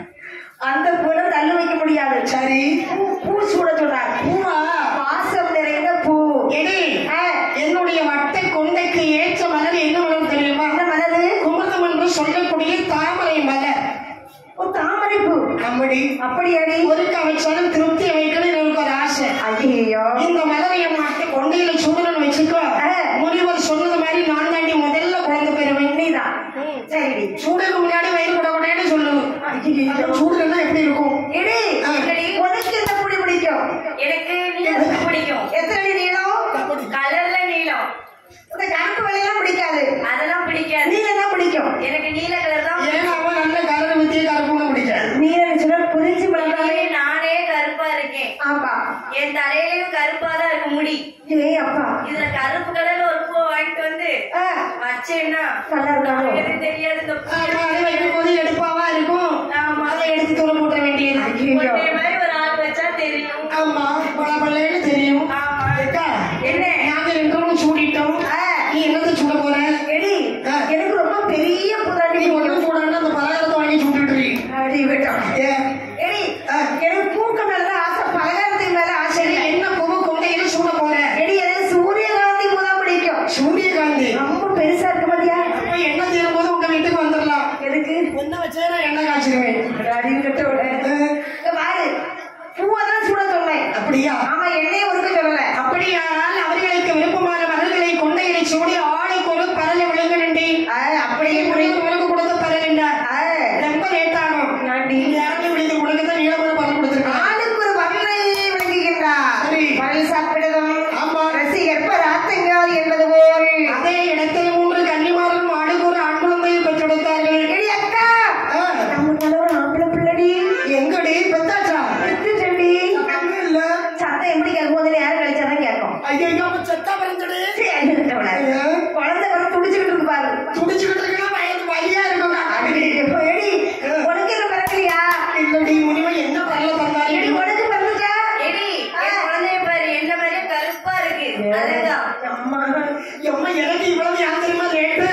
அந்த பூனை தள்ள வைக்க முடியாது சரி பூ பூ சூட சொன்னார் பூவா வாசம் நிறைந்த பூ எடி ஆ, என்னுடைய வட்டை கொண்டைக்கு ஏற்ற மலர் என்ன மலர் தெரியுமா என்ன மலரு குமுதம் என்று சொல்லக்கூடிய தாமரை மலர் ஒரு தாமரை பூ கம்படி அப்படியாடி ஒருக்க வச்சாலும் திருப்தி வைக்கணும் எனக்கு ஒரு ஆசை ஐயோ இந்த மலரை என் மாட்டை கொண்டையில சூடன்னு வச்சுக்கோ ஆ. முனிவர் சொன்னது மாதிரி நான் தாண்டி முதல்ல குழந்தை பெறுவேன் நீதான் சரிடி சூடுக்கு முன்னாடி வயிறு கூட கூடன்னு சொல்லணும் ஐயோ. சூடுனா எப்படி இருக்கும் எடி ஆ. உனக்கு என்ன பொடி பிடிக்கும் எனக்கு நீளம் பிடிக்கும் எத்தனை அடி நீளம் கலர்ல நீளம் இந்த கருப்பு வெள்ளையெல்லாம் பிடிக்காது அதெல்லாம் பிடிக்காது நீலம் தான் பிடிக்கும் எனக்கு நீல கலர் தான் ஏன்னா அவன் நல்ல கலர் வித்திய கருப்புன்னு பிடிக்காது நீலம் சொன்னா புரிஞ்சு பழகாமே பிடிக்கும். நானே கருப்பா இருக்கேன் ஆமா என் தலையிலயும் கருப்பா தான் இருக்கு முடி ஏய் அப்பா இதுல கருப்பு கலர்ல ஒரு பூ வாங்கிட்டு வந்து ஆ, வச்சேன்னா நல்லா இருக்கானோ எனக்கு தெரியாது இந்த பூ ஆமா, அதை வைக்கும் போது எடுப்பாவா இருக்கும் ஆமா. அதை எடுத்து தூர போட்ட வேண்டியது ஐயோ. உன்னை மாதிரி ஒரு ஆள் வச்சா தெரியும் ஆமா பல பல்லன்னு தெரியும் ஆமா அக்கா, என்ன நாங்க ரெண்டும் சூடிட்டோம் ஆ, நீ என்னத்தை சூட போற எடி ஆ. எனக்கு ரொம்ப பெரிய புதாண்டி நீ ஒன்றும் சூடன்னா அந்த பலகாரத்தை வாங்கி சுட்டுட்டு அடி விட்டோம் எடி ஆ. எனக்கு பூக்க மேலதான் ஆசை பலகாரத்துக்கு மேல ஆசை சரி இல்லை என்ன பூவை கொண்டையில சூட போற எடி எனக்கு சூரியகாந்தி பூ தான் பிடிக்கும் சூரியகாந்தி ரொம்ப பெருசா இருக்கு பாத்தியா அப்ப எண்ணெய் தீரும் போது உங்க வீட்டுக்கு வந்துடலாம் எதுக்கு என்ன வச்சே நான் எண்ணெய் காய்ச்சிருவேன் அடி விட்டோட இங்க பாரு பூவை தான் சுட சொன்னேன் அப்படியா ஆமா எண்ணெயை ஒருக்க சொல்லல அப்படியானால் அவர்களுக்கு விருப்பமான மலர்களை கொண்டையில சூடி ஆளுக்கு ஒரு பரலை விழுங்கணுண்டி ஆ, அப்படியே புரியுது முனிவர் உனக்கு கொடுத்த பரல் என்ன ஆ, ரொம்ப லேட் ஆகும் நன்றி. இறங்கி விழுந்து உனக்கு தான் நீளமான பரல் கொடுத்துருக்கான் ஆளுக்கு ஒரு வகை விளங்குகின்றார் சரி. பல் சாப்பிடுதும் ஆமா. ரசிகர் ராத்தங்கால் என்பது போல் அதே இடத்தில் மூன்று கன்னிமாரும் ஆளுக்கு ஒரு ஆண் குழந்தையை பெற்றெடுத்தார்கள் எடி அக்கா ஆ, நம்ம நல்ல ஒரு ஆம்பளை பிள்ளடி எங்கடி பெத்தாச்சா எடுத்துட்டடி சத்தமே இல்ல சத்தம் எப்படி கேட்கும் போது நேரம் கழிச்சாதான் கேட்கும் ஐயோ அவன் செத்தா பிறந்தடி சரி, அது இருக்கவில்லை. குழந்தை வர துடிச்சுக்கிட்டு இருக்கு பாரு துடிச்சுக்கிட்டு இருக்கா வயது வலியா இருக்கும் அடி, எப்போ எடி உனக்கு என்ன பிறக்கலையா இல்லடி முனிவன் என்ன பரல தந்தாரு எடி உனக்கு பிறந்துச்சா எடி என் குழந்தைய பாரு என்ன மாதிரியே கருப்பா இருக்கு அதுதான் அம்மா எம்மா எனக்கு இவ்வளவு யார் தெரியுமா ரேட்டு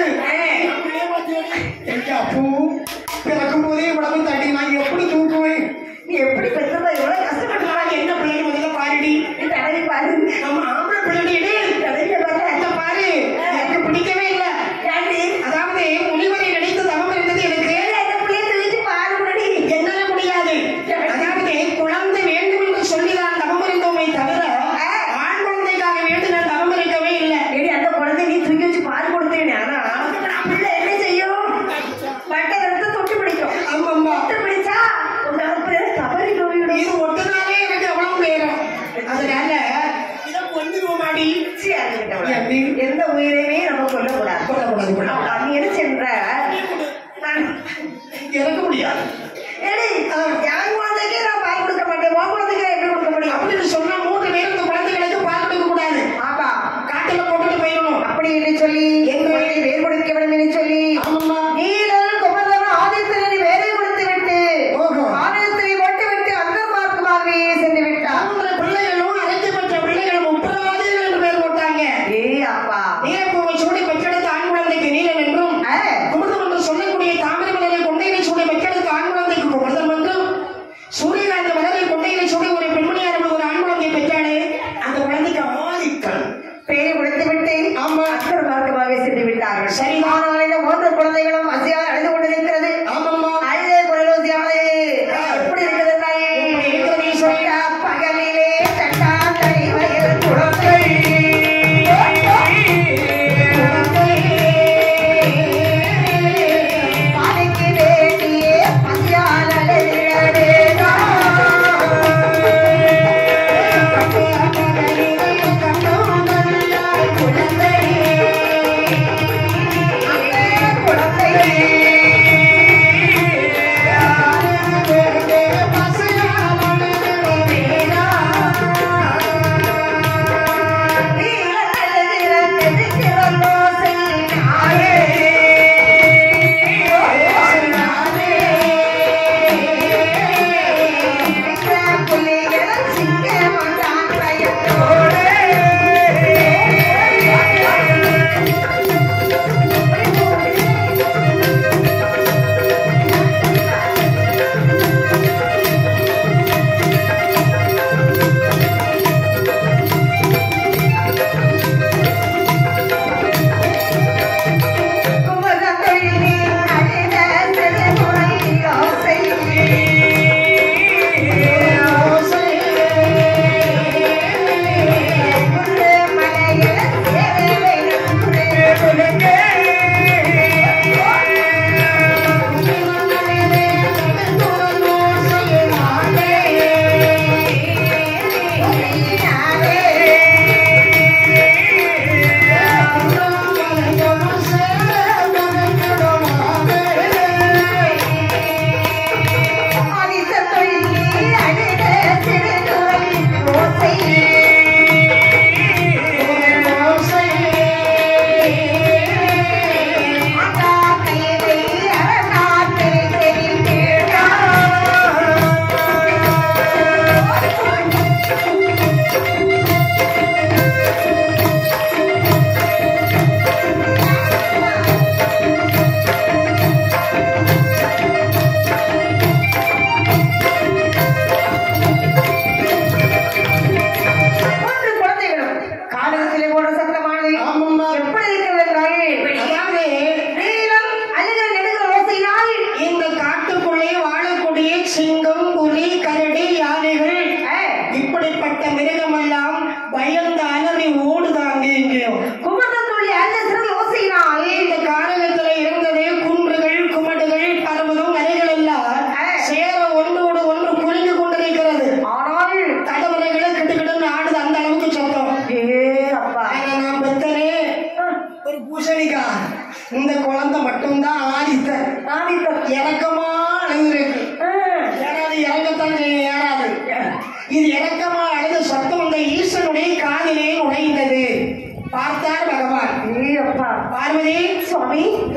எங்க அப்பூ பிறக்கும் போதே இவ்வளவு தடி நான் எப்படி தூக்குவேன் நீ எப்படி பெற்றதா எவ்வளவு கஷ்டப்பட்டு நான் என்ன பிள்ளைங்க முதல்ல பாருடி நீ தடவி பாரு நம்ம ஆம்பளை பிள்ளைடி தடவில பாரு இந்த பாரு எனக்கு பிடிக்கவே இல்லை ஏன்டி? அதாவது முனிவரை நினைத்து தவம் இருந்தது எனக்கு ஏலே, இந்த புள்ளைய தூக்கிட்டு பாரு முன்னாடி. என்னால முடியாது அதாவது குழந்தை வேண்டும் என்று சொல்லி நான் தவம் இருந்தோமே தவிர ஆண் குழந்தைக்காக வேண்டி நான் தவம் இருக்கவே இல்லை ஏடி, அந்த குழந்தைய நீ தூக்கி வச்சு பால் கொடுத்தேனே, ஆனா, பிள்ளை என்ன செய்யும்? வட்டை எடுத்து தொட்டு பிடிக்கும். ஆமாம்மா தொட்டு பிடிச்சா, உன் அப்புறம் தவறி போய்விடும். இது ஒட்டுனாலே எனக்கு எவ்வளவு நேரம் அதனால இதை கொண்டுருவோமாடி சீ, அது இருக்கவள. ஏன்டி? எந்த உயிரையுமே நம்ம கொல்லக்கூடாது கொல்லக்கூடாது, கொல்லக்கூடாது. அவள் நீ என்ன சென்ற நான் இறக்க முடியாது ஏடி, என் குழந்தைக்கே நான் பால் கொடுக்க மாட்டேன் உன் குழந்தைக்கு நான் எப்படி கொடுக்க முடியும் அப்படின்னு சொன்னா மூன்று பேர் இந்த குழந்தைகளுக்கு பால் கொடுக்க கூடாது ஆமா காட்டுல போட்டுட்டு போயிடணும் அப்படி என்று சொல்லி குழந்தை வேர் கொடுக்க வேண்டும் என்று சொல்லி ஆமாம்மா நீலன் குமரன் ஆதித்தனை வேலை கொடுத்து விட்டு ஓஹோ. ஆதித்தனை போட்டு விட்டு அந்த மார்க்கமாகவே சென்று விட்டார் மூன்று பிள்ளைகளும் அழைக்கப்பட்ட பிள்ளைகளும் முப்பதாவது என்று பேர் போட்டாங்க ஏ அப்பா நீலப்பூவை சூடி பெற்றெடுத்த ஆண் குழந்தைக்கு நீலன்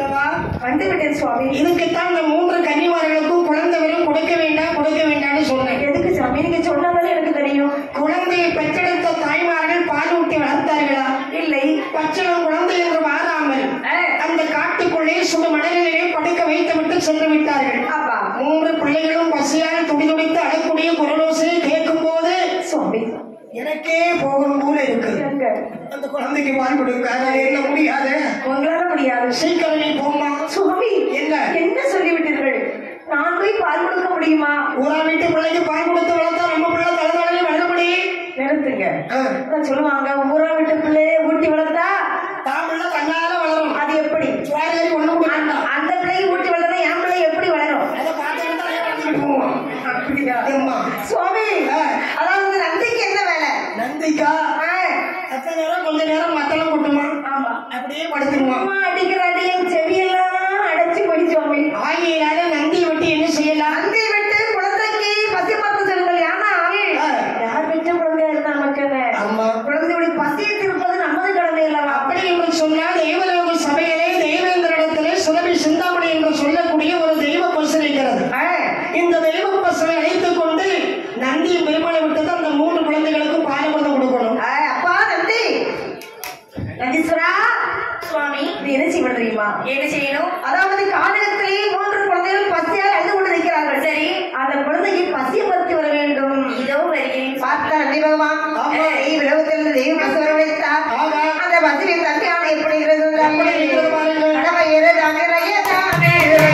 அல்லவா வந்து விட்டேன் சுவாமி இதுக்குத்தான் இந்த மூன்று கன்னிமார்களுக்கும் குழந்தை வரும் கொடுக்க வேண்டாம் கொடுக்க வேண்டாம்னு சொன்னேன் எதுக்கு சாமி நீங்க சொன்னாதானே எனக்கு தெரியும் குழந்தையை பெற்றெடுத்த தாய்மார்கள் பால் ஊட்டி வளர்த்தார்களா இல்லை பச்சளம் குழந்தை என்று வாராமல் அந்த காட்டுக்குள்ளே சுடு மணலிலே படுக்க வைத்துவிட்டு சென்று விட்டார்கள் அப்பா மூன்று பிள்ளைகளும் பசியால் துடிதுடித்து அழக்கூடிய குரலோசையை கேட்கும் போது சுவாமி எனக்கே போகணும் போல இருக்கு எங்க அந்த குழந்தைக்கு பால் கொடுக்க நான் என்ன முடியாது உங்களால முடியாது சீக்கிரம் நீ போமா சுவாமி என்ன? என்ன சொல்லிவிட்டீர்கள் நான் போய் பால் கொடுக்க முடியுமா ஊரா வீட்டு பிள்ளைக்கு பால் கொடுத்து வளர்த்தா நம்ம பிள்ளை தலைதலையே வளரபடி நிறுத்துங்க அதான் சொல்லுவாங்க ஊரா விட்டு பிள்ளைய ஊட்டி வளர்த்தா தாமிள்ள தன்னால வளரும் அது எப்படி சுவாரி ஒண்ணு கூட வேண்டாம் அந்த பிள்ளையை ஊட்டி வளர்த்தா என் பிள்ளை எப்படி வளரும் அதை பார்த்துக்கிட்டு தான் வளர்ந்துட்டு போவோம் அப்படியா ஏம்மா சுவாமி ஆ. அதாவது நந்திக்கு என்ன வேலை நந்திக்கா ஆ, அத்த நேரம் கொஞ்ச நேரம் மத்தளம் கொட்டுமா ஆமா அப்படியே படுத்துருவான் அம்மா அடிக்கிற அடி என் செவியெல்லாம் அடைச்சு போய் சுவாமி ஆகியனால நந்தியை விட்டு என்ன செய்யலாம் நந்தி விட்டு குழந்தைக்கு பசி பார்த்து சொல்லுங்கள் ஆனால் ஆ. யார் பெற்ற குழந்தையா இருந்தா நமக்கு என்ன ஆமா குழந்தையுடைய பசியை திருப்பது நமது கடமை அல்லவா அப்படி என்று சொன்னால் தேவலோக சபையிலே தெய்வேந்திரிடத்திலே சுரபி சிந்தாமணி என்று சொல்லக்கூடிய ஒரு தெய்வ பசு இருக்கிறது ஆ, இந்த தெய்வ பசுவை அழைத்துக் கொண்டு நந்தி பெருமாளை விட்டு அந்த மூன்று குழந்தைகளுக்கும் பாரபதம் கொடுக்கணும் ஆ, அப்பா நந்தி நந்தீஸ்வரா சுவாமி இது என்ன செய்வது தெரியுமா என்ன செய்யணும் அதாவது காலகத்திலேயே மூன்று குழந்தைகள் பசியால் அழுது கொண்டு நிற்கிறார்கள் சரி அந்த குழந்தைக்கு பசியை பற்றி வர வேண்டும் இதோ வருகிறேன் பார்த்தார் அன்னை பகவான் ஆமா. தெய்வ உலகத்தில் தெய்வ பசு வரவழைத்தார் ஆமா. அந்த பசுவின் தன்மையான எப்படி இருக்கிறது எப்படி இருக்கிறது பாருங்கள். கடமை ஏறு, தானிறைய தானே.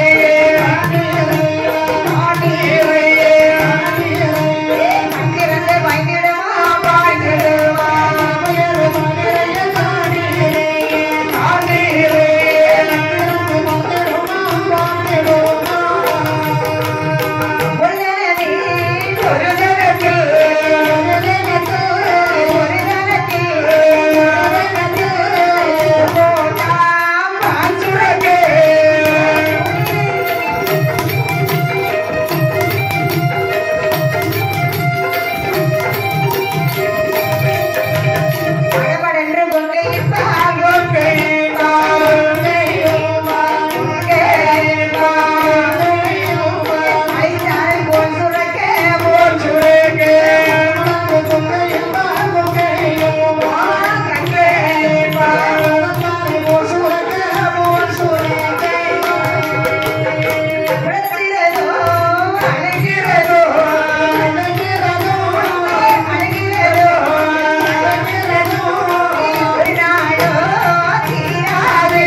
ஏ, கண்ணிரண்டு பயந்திடுமா, பாய்ந்திடுமா. ஒரு ஜனனி, ஒரு ஜனத்தில், ஒரு ஜனத்தில், ஒரு ஜனத்தில், போட்டாம் பால் சுரக்கு. படபடென்று கொங்கையின் பால் கொங்கை, பால் கொங்கையும், பால் கொங்கையும், பால் கொங்கையும், அழைத்தால் போல் சுரக்க, போல் சுரக்க. கொங்கையும், பால் கொங்கையும், பால் கொங்கையும், பால் கொங்கையும், போல் சுரக்க, போல் சுரக்க. குளத்திலதோ, அழகிறதோ, அழகிறதோ, அழகிறதோ, அழகிறதோ, ஒரு நாளோ தீராது.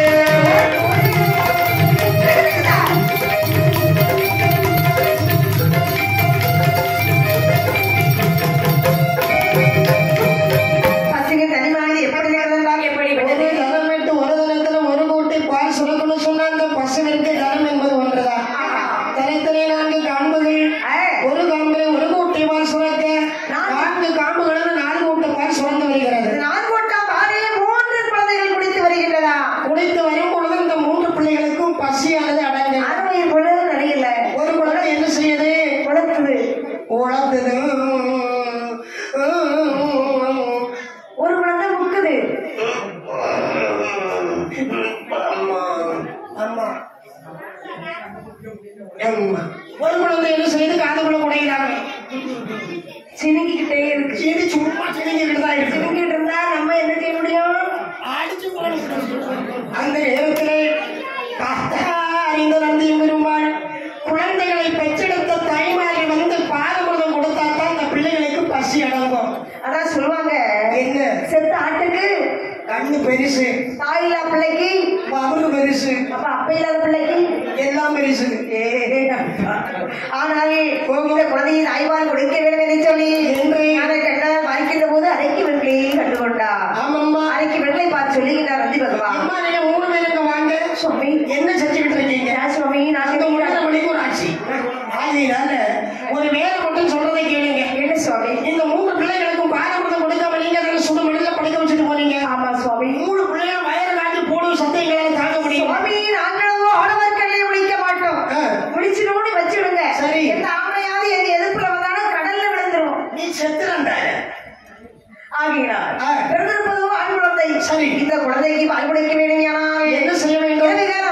பசுக்கு தனிமானது எப்படி இருக்கிறதென்றால் எப்படிப்பட்டது ஒரு தரம் விட்டு ஒரு தரத்துல ஒரு கூட்டி பால் சுரக்கணும் சொன்னா அந்த பசுவிற்கு தரம் என்பது ஒன்றுதான் தனித்தனி நான்கு காண்புகள் ஆ. ஒரு காம்பிலே ஒரு கூட்டி பால் சுரக்க நான்கு காம்புகளும் நாலு கூட்டு பால் சுரந்து வருகிறது நான்கோட்டாம் பாறையை மூன்று குழந்தைகள் குடித்து வருகின்றதா குடித்து வரும் பொழுது இந்த மூன்று பிள்ளைகளுக்கும் பசியானது அடங்கும் ஆறுமையின் பொழுது நடையில ஒரு குழந்தை என்ன செய்யுது குழத்துது உழந்தது ஒரு குழந்தை முக்குது அம்மா அம்மா அம்மா. ஒரு குழந்தை என்ன செய்யுது காதுக்குள்ள குடைகிறாங்க சினுங்கிக்கிட்டே இருக்கு இது சும்மா சிரிஞ்சுக்கிட்டு தான் இருக்கு சினுங்கிட்டு இருந்தா நம்ம என்ன செய்ய முடியும் அடிச்சு அந்த நேரத்திலே பார்த்தார் இந்த நந்தி பெருமாள் குழந்தைகளை பெற்றெடுத்த தாய்மார்கள் வந்து பாரமிரதம் கொடுத்தா தான் அந்த பிள்ளைகளுக்கு பசி அடங்கும் அதான் சொல்லுவாங்க என்ன செத்த ஆட்டுக்கு கண்ணு பெருசு தாயில்லா பிள்ளைக்கு அவரு பெருசு அப்ப அப்ப இல்லாத பிள்ளைக்கு எல்லாம் பெருசு ஏ, அப்பா. ஆனால் இந்த குழந்தையை தாய்வால் கொடுக்க வேண்டும் என்று சொல்லி என்று அதை கண்டால் மறைக்கின்ற போது அரைக்கு வெள்ளை கண்டுகொண்டார் ஆமாம்மா அரைக்கு வெள்ளை பார்த்து சொல்லுகின்றார் நந்தி பகவான் அம்மா நீங்க மூணு பேருங்க வாங்க சுவாமி என்ன செஞ்சுக்கிட்டு இருக்கீங்க ஏன் சுவாமி நான் அந்த சொல்லுகிறேன். ஒன்றரை மணிக்கு ஒரு ஆட்சி ஆகையினால ஒரு வேலை மட்டும் சொல்றதை கேளுங்க என்ன சுவாமி இந்த மூணு பிள்ளைகளுக்கும் பாரம்பரியம் கொடுக்காம நீங்க அதில் சுடு மணில படிக்க வச்சுட்டு போனீங்க ஆமா சுவாமி மூணு பிள்ளைகள் வயறு காட்டி போடும் சத்தைகளால தாங்க முடியும் சுவாமி நாங்களும் ஆடவர்களே முடிக்க மாட்டோம் ஆ. முடிச்சிடோன்னு வச்சிடுங்க சரி. எந்த ஆம்பளையாவது எங்க எதிர்ப்புல வந்தாலும் கடல்ல விழுந்துரும் நீ செத்துறண்டாரு ஆகிறார் ஆ. பிறந்திருப்பதோ ஆண் குழந்தை சரி. இந்த குழந்தைக்கு பால் கொடுக்க வேண்டும் என்ன செய்ய வேண்டும் எனவே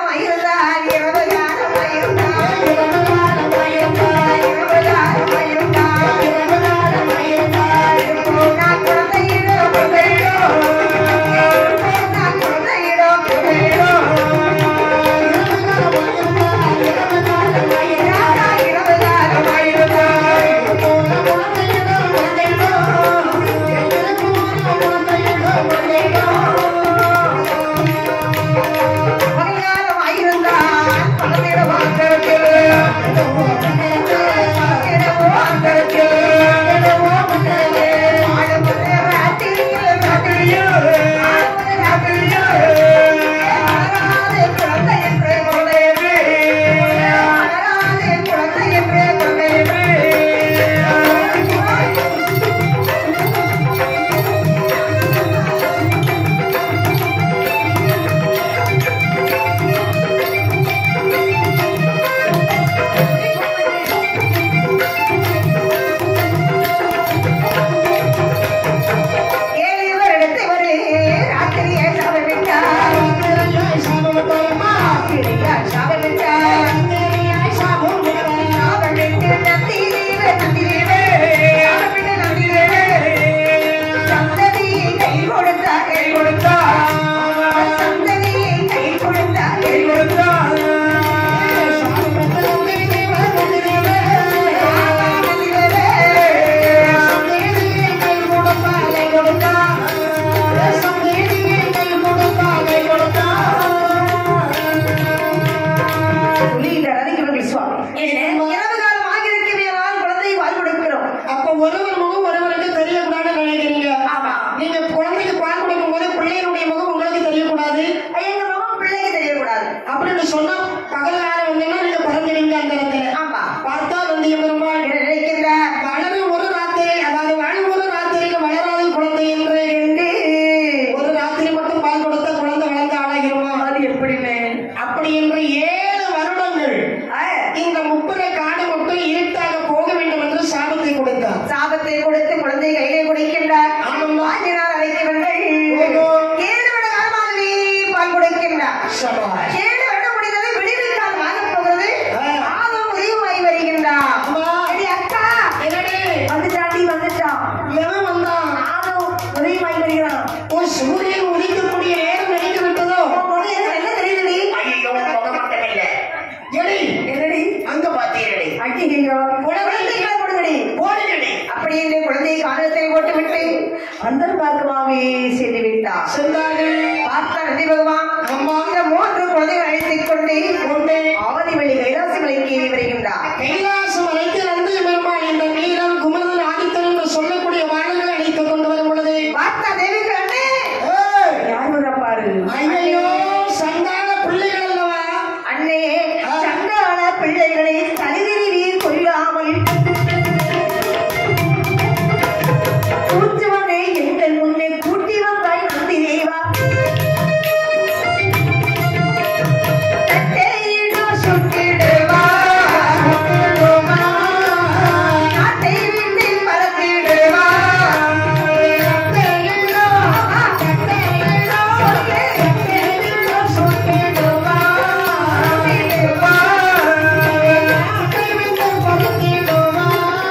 அப்படின்னு சொன்னா பகல் நேரம் வந்தீங்கன்னா நீங்க பிறந்துடுவீங்க அந்த இடத்துல ஆமா பார்த்தா வந்திய பெருமாள் என்ன நினைக்கின்றார் வளர ஒரு ராத்திரி அதாவது வாழும் ஒரு ராத்திரியில வளராத குழந்தை என்று என்று ஒரு ராத்திரி மட்டும் பால் கொடுத்த குழந்தை வளர்ந்து ஆளாகிருமா அது எப்படின்னு அப்படி என்று ஏழு வருடங்கள் ஆ, இந்த முப்பதை காடு மட்டும் இருட்டாக போக வேண்டும் என்று சாபத்தை கொடுத்தார் சாபத்தை கொடுத்து குழந்தை கையிலே கொடுக்கின்றார் ஆமாம்மா. ஆஞ்சினார் அழைத்தவர்கள் ஓஹோ. ஏழு வருட காலமாகவே பால் கொடுக்கின்றார் சபாஷ். ஏழு வருடம் முடிந்தது விடுவிக்கால் வாங்கப் போகிறது ஆ. ஆதம் உதயமாய் வருகின்றார் அம்மா. அடி அக்கா என்னடி? வந்துட்டாண்டி வந்துட்டான் எவன் வந்தான்? ஆதம் உதயமாய் வருகிறான் ஓ, சூரியன் உதிக்கக்கூடிய நேரம் நெருங்கி விட்டதோ உன் முகம் எனக்கு என்ன தெரியுதுடி ஐயோ முகம் மட்டுமில்ல எடி என்னடி அங்க பாத்தீரடி அடிக்கையோ குழந்தைகளை கொடுங்கடி போடுங்கடி அப்படி என்று குழந்தையை காலத்தில் போட்டு விட்டு அந்த பார்க்கமாவே சென்று விட்டார் சென்றார்கள் பார்த்த நந்தி பகவான் அம்மா. இந்த மூன்று குழந்தைகளை அழைத்துக் கொண்டு கொண்டு ஆதிவழி கைலாசி மலைக்கு ஏறி வருகின்றார் கைலாச மலைக்கு நந்தி பெருமாள் இந்த நீலம் குமரன் ஆதித்தன் என்று சொல்லக்கூடிய வாழங்களை அழைத்துக் கொண்டு வரும் பொழுது பார்த்தா தேவிக்கு அண்ணே ஏய், யார் வர பாரு ஐயையோ சந்தான பிள்ளைகள் அல்லவா அண்ணே ஆ. சங்கான பிள்ளைகளை தனிதிரி கொள்ளாமல் கூற்றுவனே எங்கள் முன்னே கூட்டி வந்தாய் நந்தி தேவா தட்டையிடோ சுட்டிடுவா நாட்டை விண்ணில் பறந்திடுவா தட்டையிடோ தட்டையிடோ தட்டையிடோ சுட்டிடுவா சுட்டிடுவா நாட்டை விண்ணில் பறந்திடுவா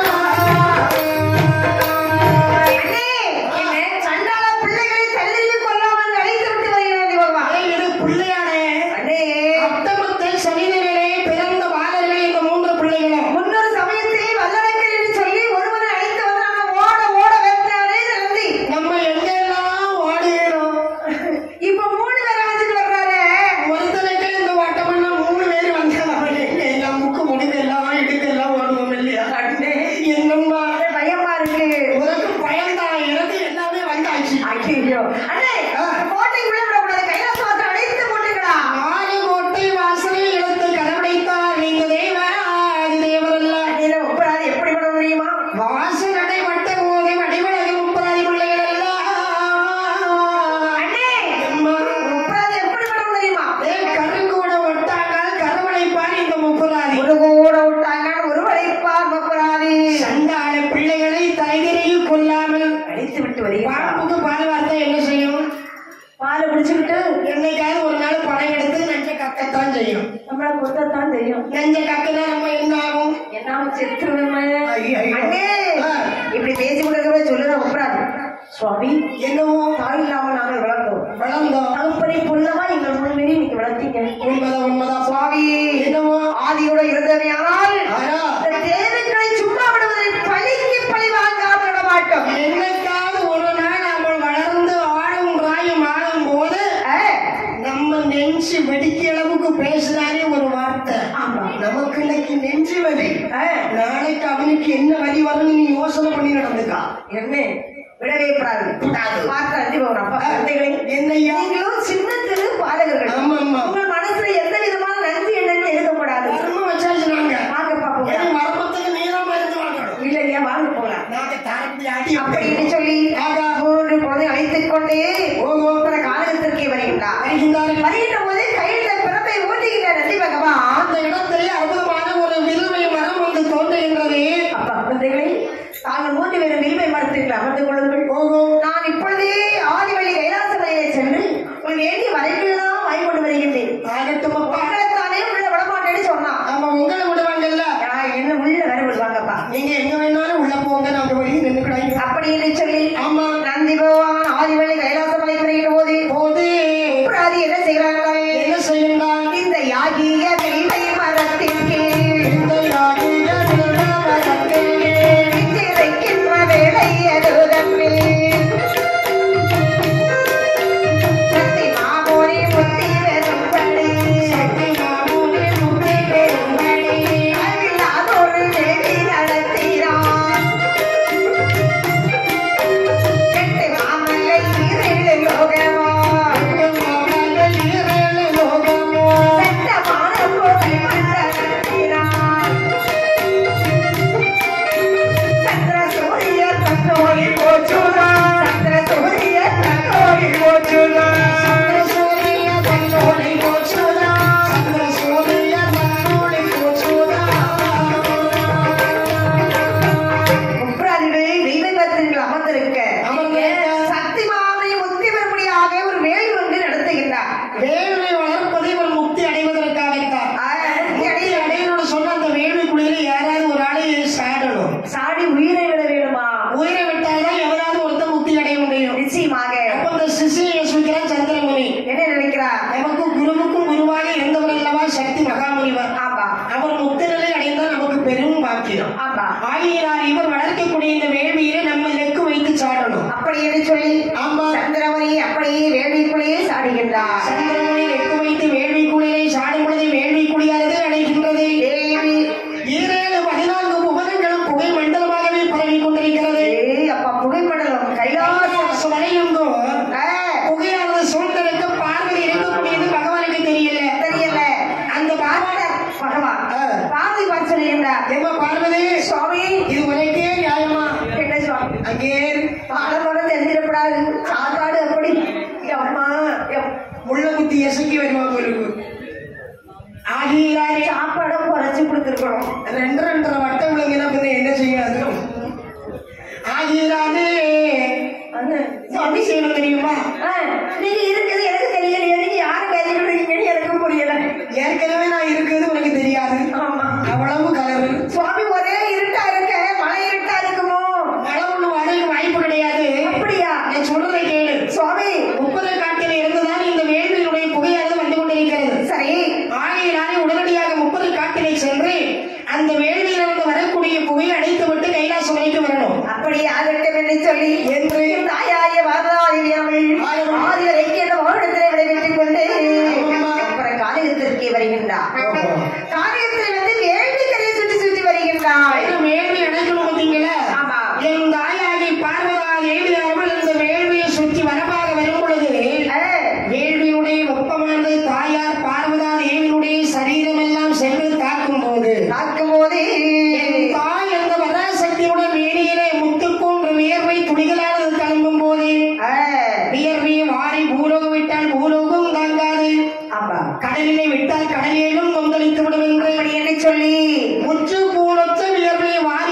அண்ணே, என்ன சண்டாள பிள்ளைகளை தள்ளிவி கொல்லாமல் அழைத்து விட்டு வருகிறது பகவான். அரை இரு பிள்ளையானே அண்ணே, அட்டமத்தை சனிதனிலே பிறந்த வாழர்களே இந்த மூன்று பிள்ளைகளும் முன்னொரு சமயத்தில் வல்லரக்கர் என்று சொல்லி ஒருவனை அழைத்து வந்தாங்க. ஓட ஓட வென்றாரே இந்த நந்தி. நம்ம எங்கெல்லாம் ஓடுகிறோம் இப்ப மூணு பேர் அழைச்சிட்டு வர்றாரே. ஒருத்தனுக்கு இந்த ஓட்டம்னா மூணு பேர் வந்தாங்க எங்க எல்லாம் முக்கு முடிவு எல்லாம் இடுக்கு எல்லாம் ஓடுவோம் இல்லையா அண்ணே, என்னம்மா ஒரே பயமா இருக்கு. உனக்கு பயம்தான் எனக்கு எல்லாமே வந்தாச்சு ஐயையோ. அண்ணே, ஆ. கோட்டைக்குள்ளே விடக்கூடாது. கைலாசவாசல் அழைத்து போட்டுக்கடா. நாலு கோட்டை வாசலை இழுத்து கடவுடைத்தார் நீங்க தேவ அது தேவரல்ல அண்ணே, உப்பராது எப்படி விட முடியுமா வாசல் அடைபட்ட போது வடிவழகு முப்பதாதி பிள்ளைகள் எல்லாம் அண்ணே, அம்மா உப்பராது எப்படி விட முடியுமா ஏ கருங்கூட ஒட்டாங்க கருவளைப்பார் இந்த முப்பதாதி ஒரு கூட விட்டாங்க ஒரு வளைப்பார் மப்பராதி சண்டாள பிள்ளைகளை தலைதிரையில் கொல்லாமல் அழைத்து விட்டு வருகிறார் பாம்புக்கு பால் வார்த்தா என்ன செய்யும் பாலை குடிச்சுக்கிட்டு என்னைக்காவது ஒரு நாள் பணம் எடுத்து நெஞ்ச கக்கத்தான் செய்யும் நம்மள கொத்தத்தான் தெரியும் நெஞ்ச கக்குனா நம்ம என்ன ஆகும் என்ன செத்துருவேன் ஐயோ. அண்ணே ஆ. இப்படி பேசி கொடுக்கவே சொல்லுற உப்பராது சுவாமி என்னவோ தாய் இல்லாம நாங்கள் வளர்ந்தோம் வளர்ந்தோம் தகப்பனை புள்ளவா எங்கள் முன்மேறி நீங்க வளர்த்தீங்க உண்மைதான் உண்மைதான் சுவாமி என்னவோ ஆதியோட இருந்தவையானால் ஆனா இந்த தேவைகளை சும்மா விடுவதை பழிக்கு பழி வாங்காமல் விட மாட்டோம் என்னைக்காவது ஒரு நாள் நம்ம வளர்ந்து ஆளும் ராயும் ஆளும் போது ஆ, நம்ம நெஞ்சு வெடிக்க அளவுக்கு பேசினாரே ஒரு வார்த்தை ஆமா. நமக்கு இன்னைக்கு நெஞ்சு வலி ஆ, நாளைக்கு அவனுக்கு என்ன வழி வரும்னு நீ யோசனை பண்ணி நடந்துக்கா என்ன விடவே கூடாது கூடாது. பார்த்து அஞ்சு போகணும் அப்பா குழந்தைகளை என்னையா நீங்களும் சின்ன திரு பாடகர்கள் ஆமா ஆமா உங்கள் மனசுல எந்த விதமான நன்றி எண்ணங்கள் இருக்கக்கூடாது தர்மம் வச்சாச்சு நாங்க வாங்க பாப்போம் என் வரப்பத்துக்கு நீதான் மருந்து வாங்கணும் இல்லையா வாங்க போகலாம் நாங்க தரப்பி அடி அப்படின்னு சொல்லி ஆகா. மூன்று குழந்தை அழைத்துக் கொண்டே ஓஹோ. தன காலகத்திற்கே வருகின்றார் வருகின்றார்கள். வருகின்ற போது கையில் பிறப்பை ஊட்டுகின்ற நந்தி பகவான் அந்த இடத்திலே அற்புதமான ஒரு வில்வை மரம் வந்து தோன்றுகின்றது அப்பா குழந்தைகளை தாங்கள் மூன்று பேரும் வில்வை மரத்துக்கு அமர்ந்து கொள்ளுங்கள் ஓஹோ நான் இப்பொழுதே ஆதிவழி கைலாச மலையிலே சென்று உங்கள் வேண்டிய வரைக்கெல்லாம் வாங்கி கொண்டு வருகின்றேன் ஆகட்டும் அப்பா மக்களைத்தானே உள்ள விடமாட்டேன்னு சொன்னான் ஆமா உங்களை விடுவாங்கல்ல நான் என்ன உள்ள வர விடுவாங்கப்பா நீங்க எங்க வேணாலும் உள்ள போங்க நாங்க வெளியே நின்னுக்கிறாங்க அப்படின்னு சொல்லி ஆமா நந்தி பகவான் ஆதிவழி கைலாச மலைக்கு வருகின்ற போது போது புராதி என்ன செய்கிறார்கள் என்ன செய்யலாம் இந்த யாகிய வில்வை மரத்தின் கீழ் இந்த யாகிய வில்வ மரத்தில் வித்திரைக்கின்ற வேலை அதுதன்னில் சக்தி மாமோனி முத்தி வரும்படி சக்தி மாமூலி முக்தி பெறும்படி அல்லாதொரு வேலை நடத்தினான் எட்டு மாமல்லை ஈரேழு லோகமா மாமலை ஈரேழு லோகமோ சக்தி மகாமுனிவர் ஆமா அவர் முத்திரலை அடைந்தால் நமக்கு பெரும் பாக்கியம் ஆமா ஆகையினால் இவர் வளர்க்கக்கூடிய இந்த வேள்வியிலே நம்ம லெக்கு வைத்து சாடணும் அப்படி என்று சொல்லி ஆமா சந்திரமணி அப்படியே வேள்விக்குள்ளேயே சாடுகின்றார் சந்திரமணி லெக்கு வைத்து வேள்வி குளிரை சாடும் பொழுது வேள்வி குளியானது அடைகின்றது தேவி ஈரேழு பதினான்கு புவனங்களும் புகை மண்டலமாகவே பரவி கொண்டிருக்கிறது ஏய், அப்பா புகைப்படலம் கைலாசம் கைலாசம் வரையெங்கும் ஆ, புகையானது சூழ்ந்திருக்க பார்வதி இருக்கக்கூடியது பகவானுக்கு தெரியல தெரியல அந்த பார்வதி பகவான் ஆ. பாதி பார்த்து சொல்லுகின்றார் ஏம்மா பார்வதி சுவாமி இது உனக்கே நியாயமா என்ன சுவாமி அங்கே பாலமோட தெரிஞ்சிடக்கூடாது சாப்பாடு அப்படி அம்மா எம்- முள்ள குத்தி எசக்கி வருவா போலுக்கு ஆகியாரே சாப்பாடை குறைச்சு கொடுத்துருக்கணும் ரெண்டு ரெண்டரை வட்டம் விழுங்கினா பின்ன என்ன செய்யாது ஆகியராது சுவாமி செய்யணும் தெரியுமா நீங்க இருக்குது எனக்கு தெரியல எனக்கு யாரு கையில் இருக்கீங்கன்னு எனக்கு புரியல ஏற்கனவே நான் இருக்கிறது உனக்கு தெரியாது ஆமா அவ்வளவு கலரு சுவாமி ஒரே இருட்டா இருக்க மழை இருட்டா இருக்குமோ மழை ஒண்ணு வரைய வாய்ப்பு கிடையாது அப்படியா நான் சொல்றதை கேளு சுவாமி உப்பரை காட்டில் இருந்துதான் இந்த வேள்வியினுடைய புகையானது வந்து கொண்டிருக்கிறது சரி ஆகையினாலே உடனடியாக முப்பது காட்டிலே சென்று அந்த வேள்வியிலிருந்து வரக்கூடிய புகையை அடைத்து விட்டு கைலாசம் வரைக்கும் வரணும் அப்படி ஆகட்டும் என்று சொல்லி என்று தாயாய வாதாதி அவள் ஆதிவரைக்கு என்ற வாகனத்திலே விடைபெற்றுக் கொண்டு அப்புறம் காலகத்திற்கு வருகின்றார் ஓஹோ. காலகத்தில் வந்து வேள்வி கரையை சுற்றி சுற்றி வருகின்றாள் இந்த வேள்வி அடைக்கணும் பார்த்தீங்களா ஆமா. என் தாயாகி பார்வதா தேவி அவர்கள் இந்த வேள்வியை சுற்றி வரப்பாக வரும் பொழுது ஆ, வேள்வியுடைய வெப்பமானது தாயார் பார்வதா தேவியினுடைய சரீரம் எல்லாம் சென்று தாக்கும் போது பார்க்கும் போதே என் தாய் அந்த வராசக்தியுடன் வேணியிலே முத்து போன்ற வியர்வை துளிகளானது கிளம்பும் போது ஆ, வியர்வையை வாரி பூலோகம் விட்டால் பூலோகம் தாங்காது ஆமா கடலிலே விட்டால் கடலிலும் கொந்தளித்து விடும் என்று அப்படி என்று சொல்லி முற்று பூலொத்த வியர்வையை வாரி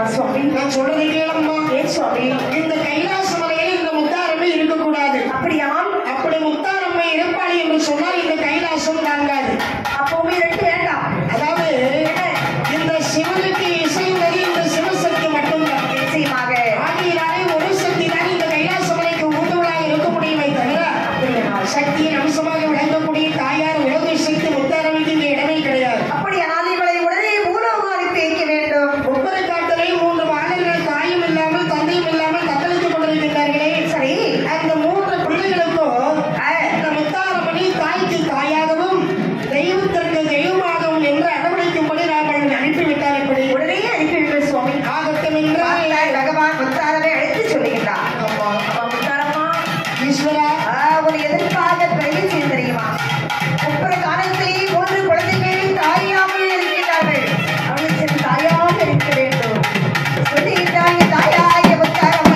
சொல்லவா சுவாமி நான் சொல்றது கேளம்மா ஏன் சுவாமி இந்த கைலாச மலையில் இந்த முத்தாரமே இருக்கக்கூடாது அப்படியாம் அப்படி முத்தாரம்மை இருப்பாளி என்று சொன்னால் இந்த கைலாசம் தாங்காது அப்பவுமே ரெண்டு வேண்டாம் அதாவது இந்த சிவனுக்கு இசைவது இந்த சிவசக்தி மட்டும்தான் நிச்சயமாக ஆகியனாலே ஒரு சக்தி தான் இந்த கைலாச மலைக்கு ஊட்டுவலாக இருக்க முடியுமே தவிர சக்தியின் அம்சமாக விளங்கக்கூடிய தாயார் உலக சக்தி முத்தாரமைக்கு இங்கே இடமே கிடையாது அப்படி அனாதைகளை உடனே மூலமாக அனுப்பி வைக்க வேண்டும் ஒவ்வொரு காட்டிலே மூன்று மாதங்கள் தாயும் இல்லாமல் தந்தையும் இல்லாமல் தத்தளித்துக் கொண்டிருக்கின்றார்களே சரி அந்த மூன்று பிள்ளைகளுக்கும் அஹ், இந்த முத்தாரமணி தாய்க்கு தாயாகவும் தெய்வத்திற்கு தெய்வமாகவும் என்று அரவணைக்கும்படி நாங்கள் அனுப்பிவிட்டார் இப்படி உடனே அனுப்பி வைக்க சுவாமி ஆகட்டும் என்று பார்த்தால் பகவான் முத்தாரவை அழைத்து சொல்லுகின்றார் ஆமா. அப்பா முத்தாரம்மா ஈஸ்வரா ஆஹ், ஒரு எதிர்பார்க்க பெரிய செய்தி தெரியுமா ஒவ்வொரு காலத்திலேயே மூன்று குழந்தைகள் தாயாமல் இருக்கின்றார்கள் அவளுக்கு தாயாக இருக்க வேண்டும் சொல்லுகின்றாங்க தாயாய முத்தாரம்மை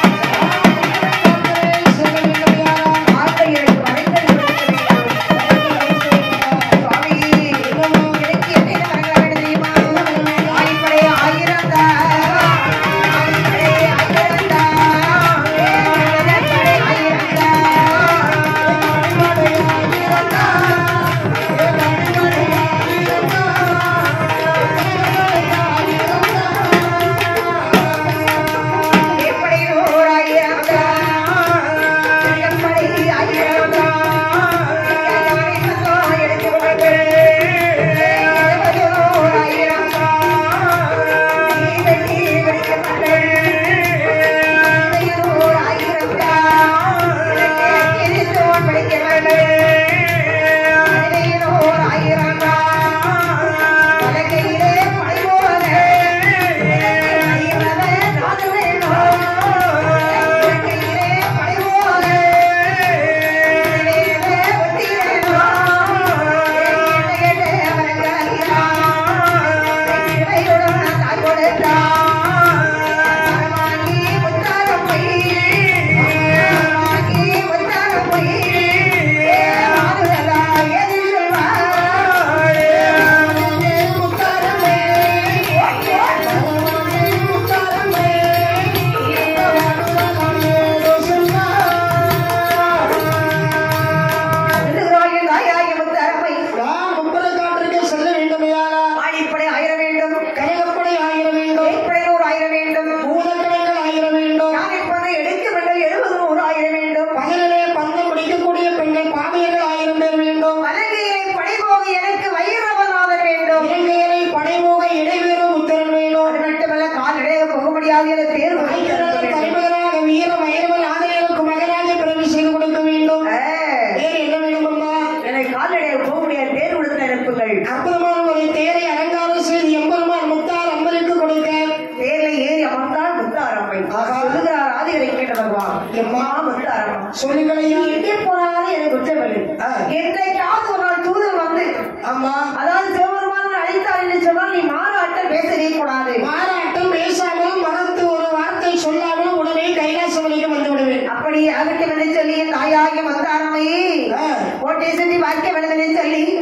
ஆண்களுக்கு வரைகள் கொடுக்க வேண்டும் சுவாமி எனக்கு என்ன வழங்க வேண்டும் தெரியுமா ஆயிப்படை ஆயிரம் தான் ஆயிப்படை ஆயிரம் தான் ஆயிப்படை ஆயிரம் எப்படி ஓர் ஆயிரம் தான் எப்படி ஆயிரம் தான் எடுத்து கொண்டு ஓர் ஆயிரம் தான் நீ வெட்டி வெடிக்கப்பட்டு ஓர் ஆயிரம் தான் கிரித்தோன் வெடிக்க வேண்டும் ஓர் ஆயிரம் தான் பலகையிலே படைபோல நாடு வேணும் பலகையிலே படைபோல ஒத்தி தாயாகி முத்தரமை நான் முப்பது காட்டிற்கு செல்ல வேண்டுமையானா ஆழிப்படை ஆயிர வேண்டும் கனகப்படை ஆயிர வேண்டும் ஏற்படை நூறு ஆயிரம் வேண்டும் பூதக்கடைகள் ஆயிர வேண்டும் யானை பந்து எடுக்க வேண்டும் எழுபது நூறு ஆயிரம் வேண்டும் பகலிலே பந்தம் முடிக்கக்கூடிய பெண்கள் பாதையர்கள் ஆயிரம் பேர் வேண்டும் அழகையை படைபோக எனக்கு வைரவநாதன் வேண்டும் இலங்கையரை படைமோக இடைவேறு உத்தரன் வேணும் அது மட்டுமல்ல கால்நடையாக போக முடியாது என தேர்வு ஐக்கியரான தலைமகனாக வீர வைரவன் ஆதரவுக்கு மகராஜ பிறவி செய்து கொடுக்க வேண்டும் வேறு என்ன வேண்டும் அம்மா எனக்கு கால்நடையாக போக முடியாது தேர்வு கொடுத்த அனுப்புங்கள் அற்புதமான ஒரு தேரை அலங்காரம் செய்து எம்பெருமான் முத்தார் அம்மனுக்கு கொடுக்க தேர்ல ஏறி அமர்ந்தால் முத்தாரம்மை சொல்லுகிறார் ஆதிகளை கேட்ட பகவான் எம்மா முத்தாரம்மா சொல்லுங்களையா நீ எங்கே போனாலும் எனக்கு குற்றமில்லை ஆ. என்றைக்காவது ஒரு நாள் தூதர் வந்து அம்மா அதாவது சிவபெருமான் அழைத்தார் என்று சொன்னால் நீ மாறாட்டம் பேசவே கூடாது மாறாட்டம் பேசாமல் மறந்து ஒரு வார்த்தை சொல்லாமல் உடனே கைலாசமலைக்கு வந்து விடுவேன் அப்படி ஆகட்டும் என்று சொல்லி தாயாகி வந்தாரம்மையே ஆ. கோட்டை சென்று வாய்க்க வேண்டும் என்று சொல்லி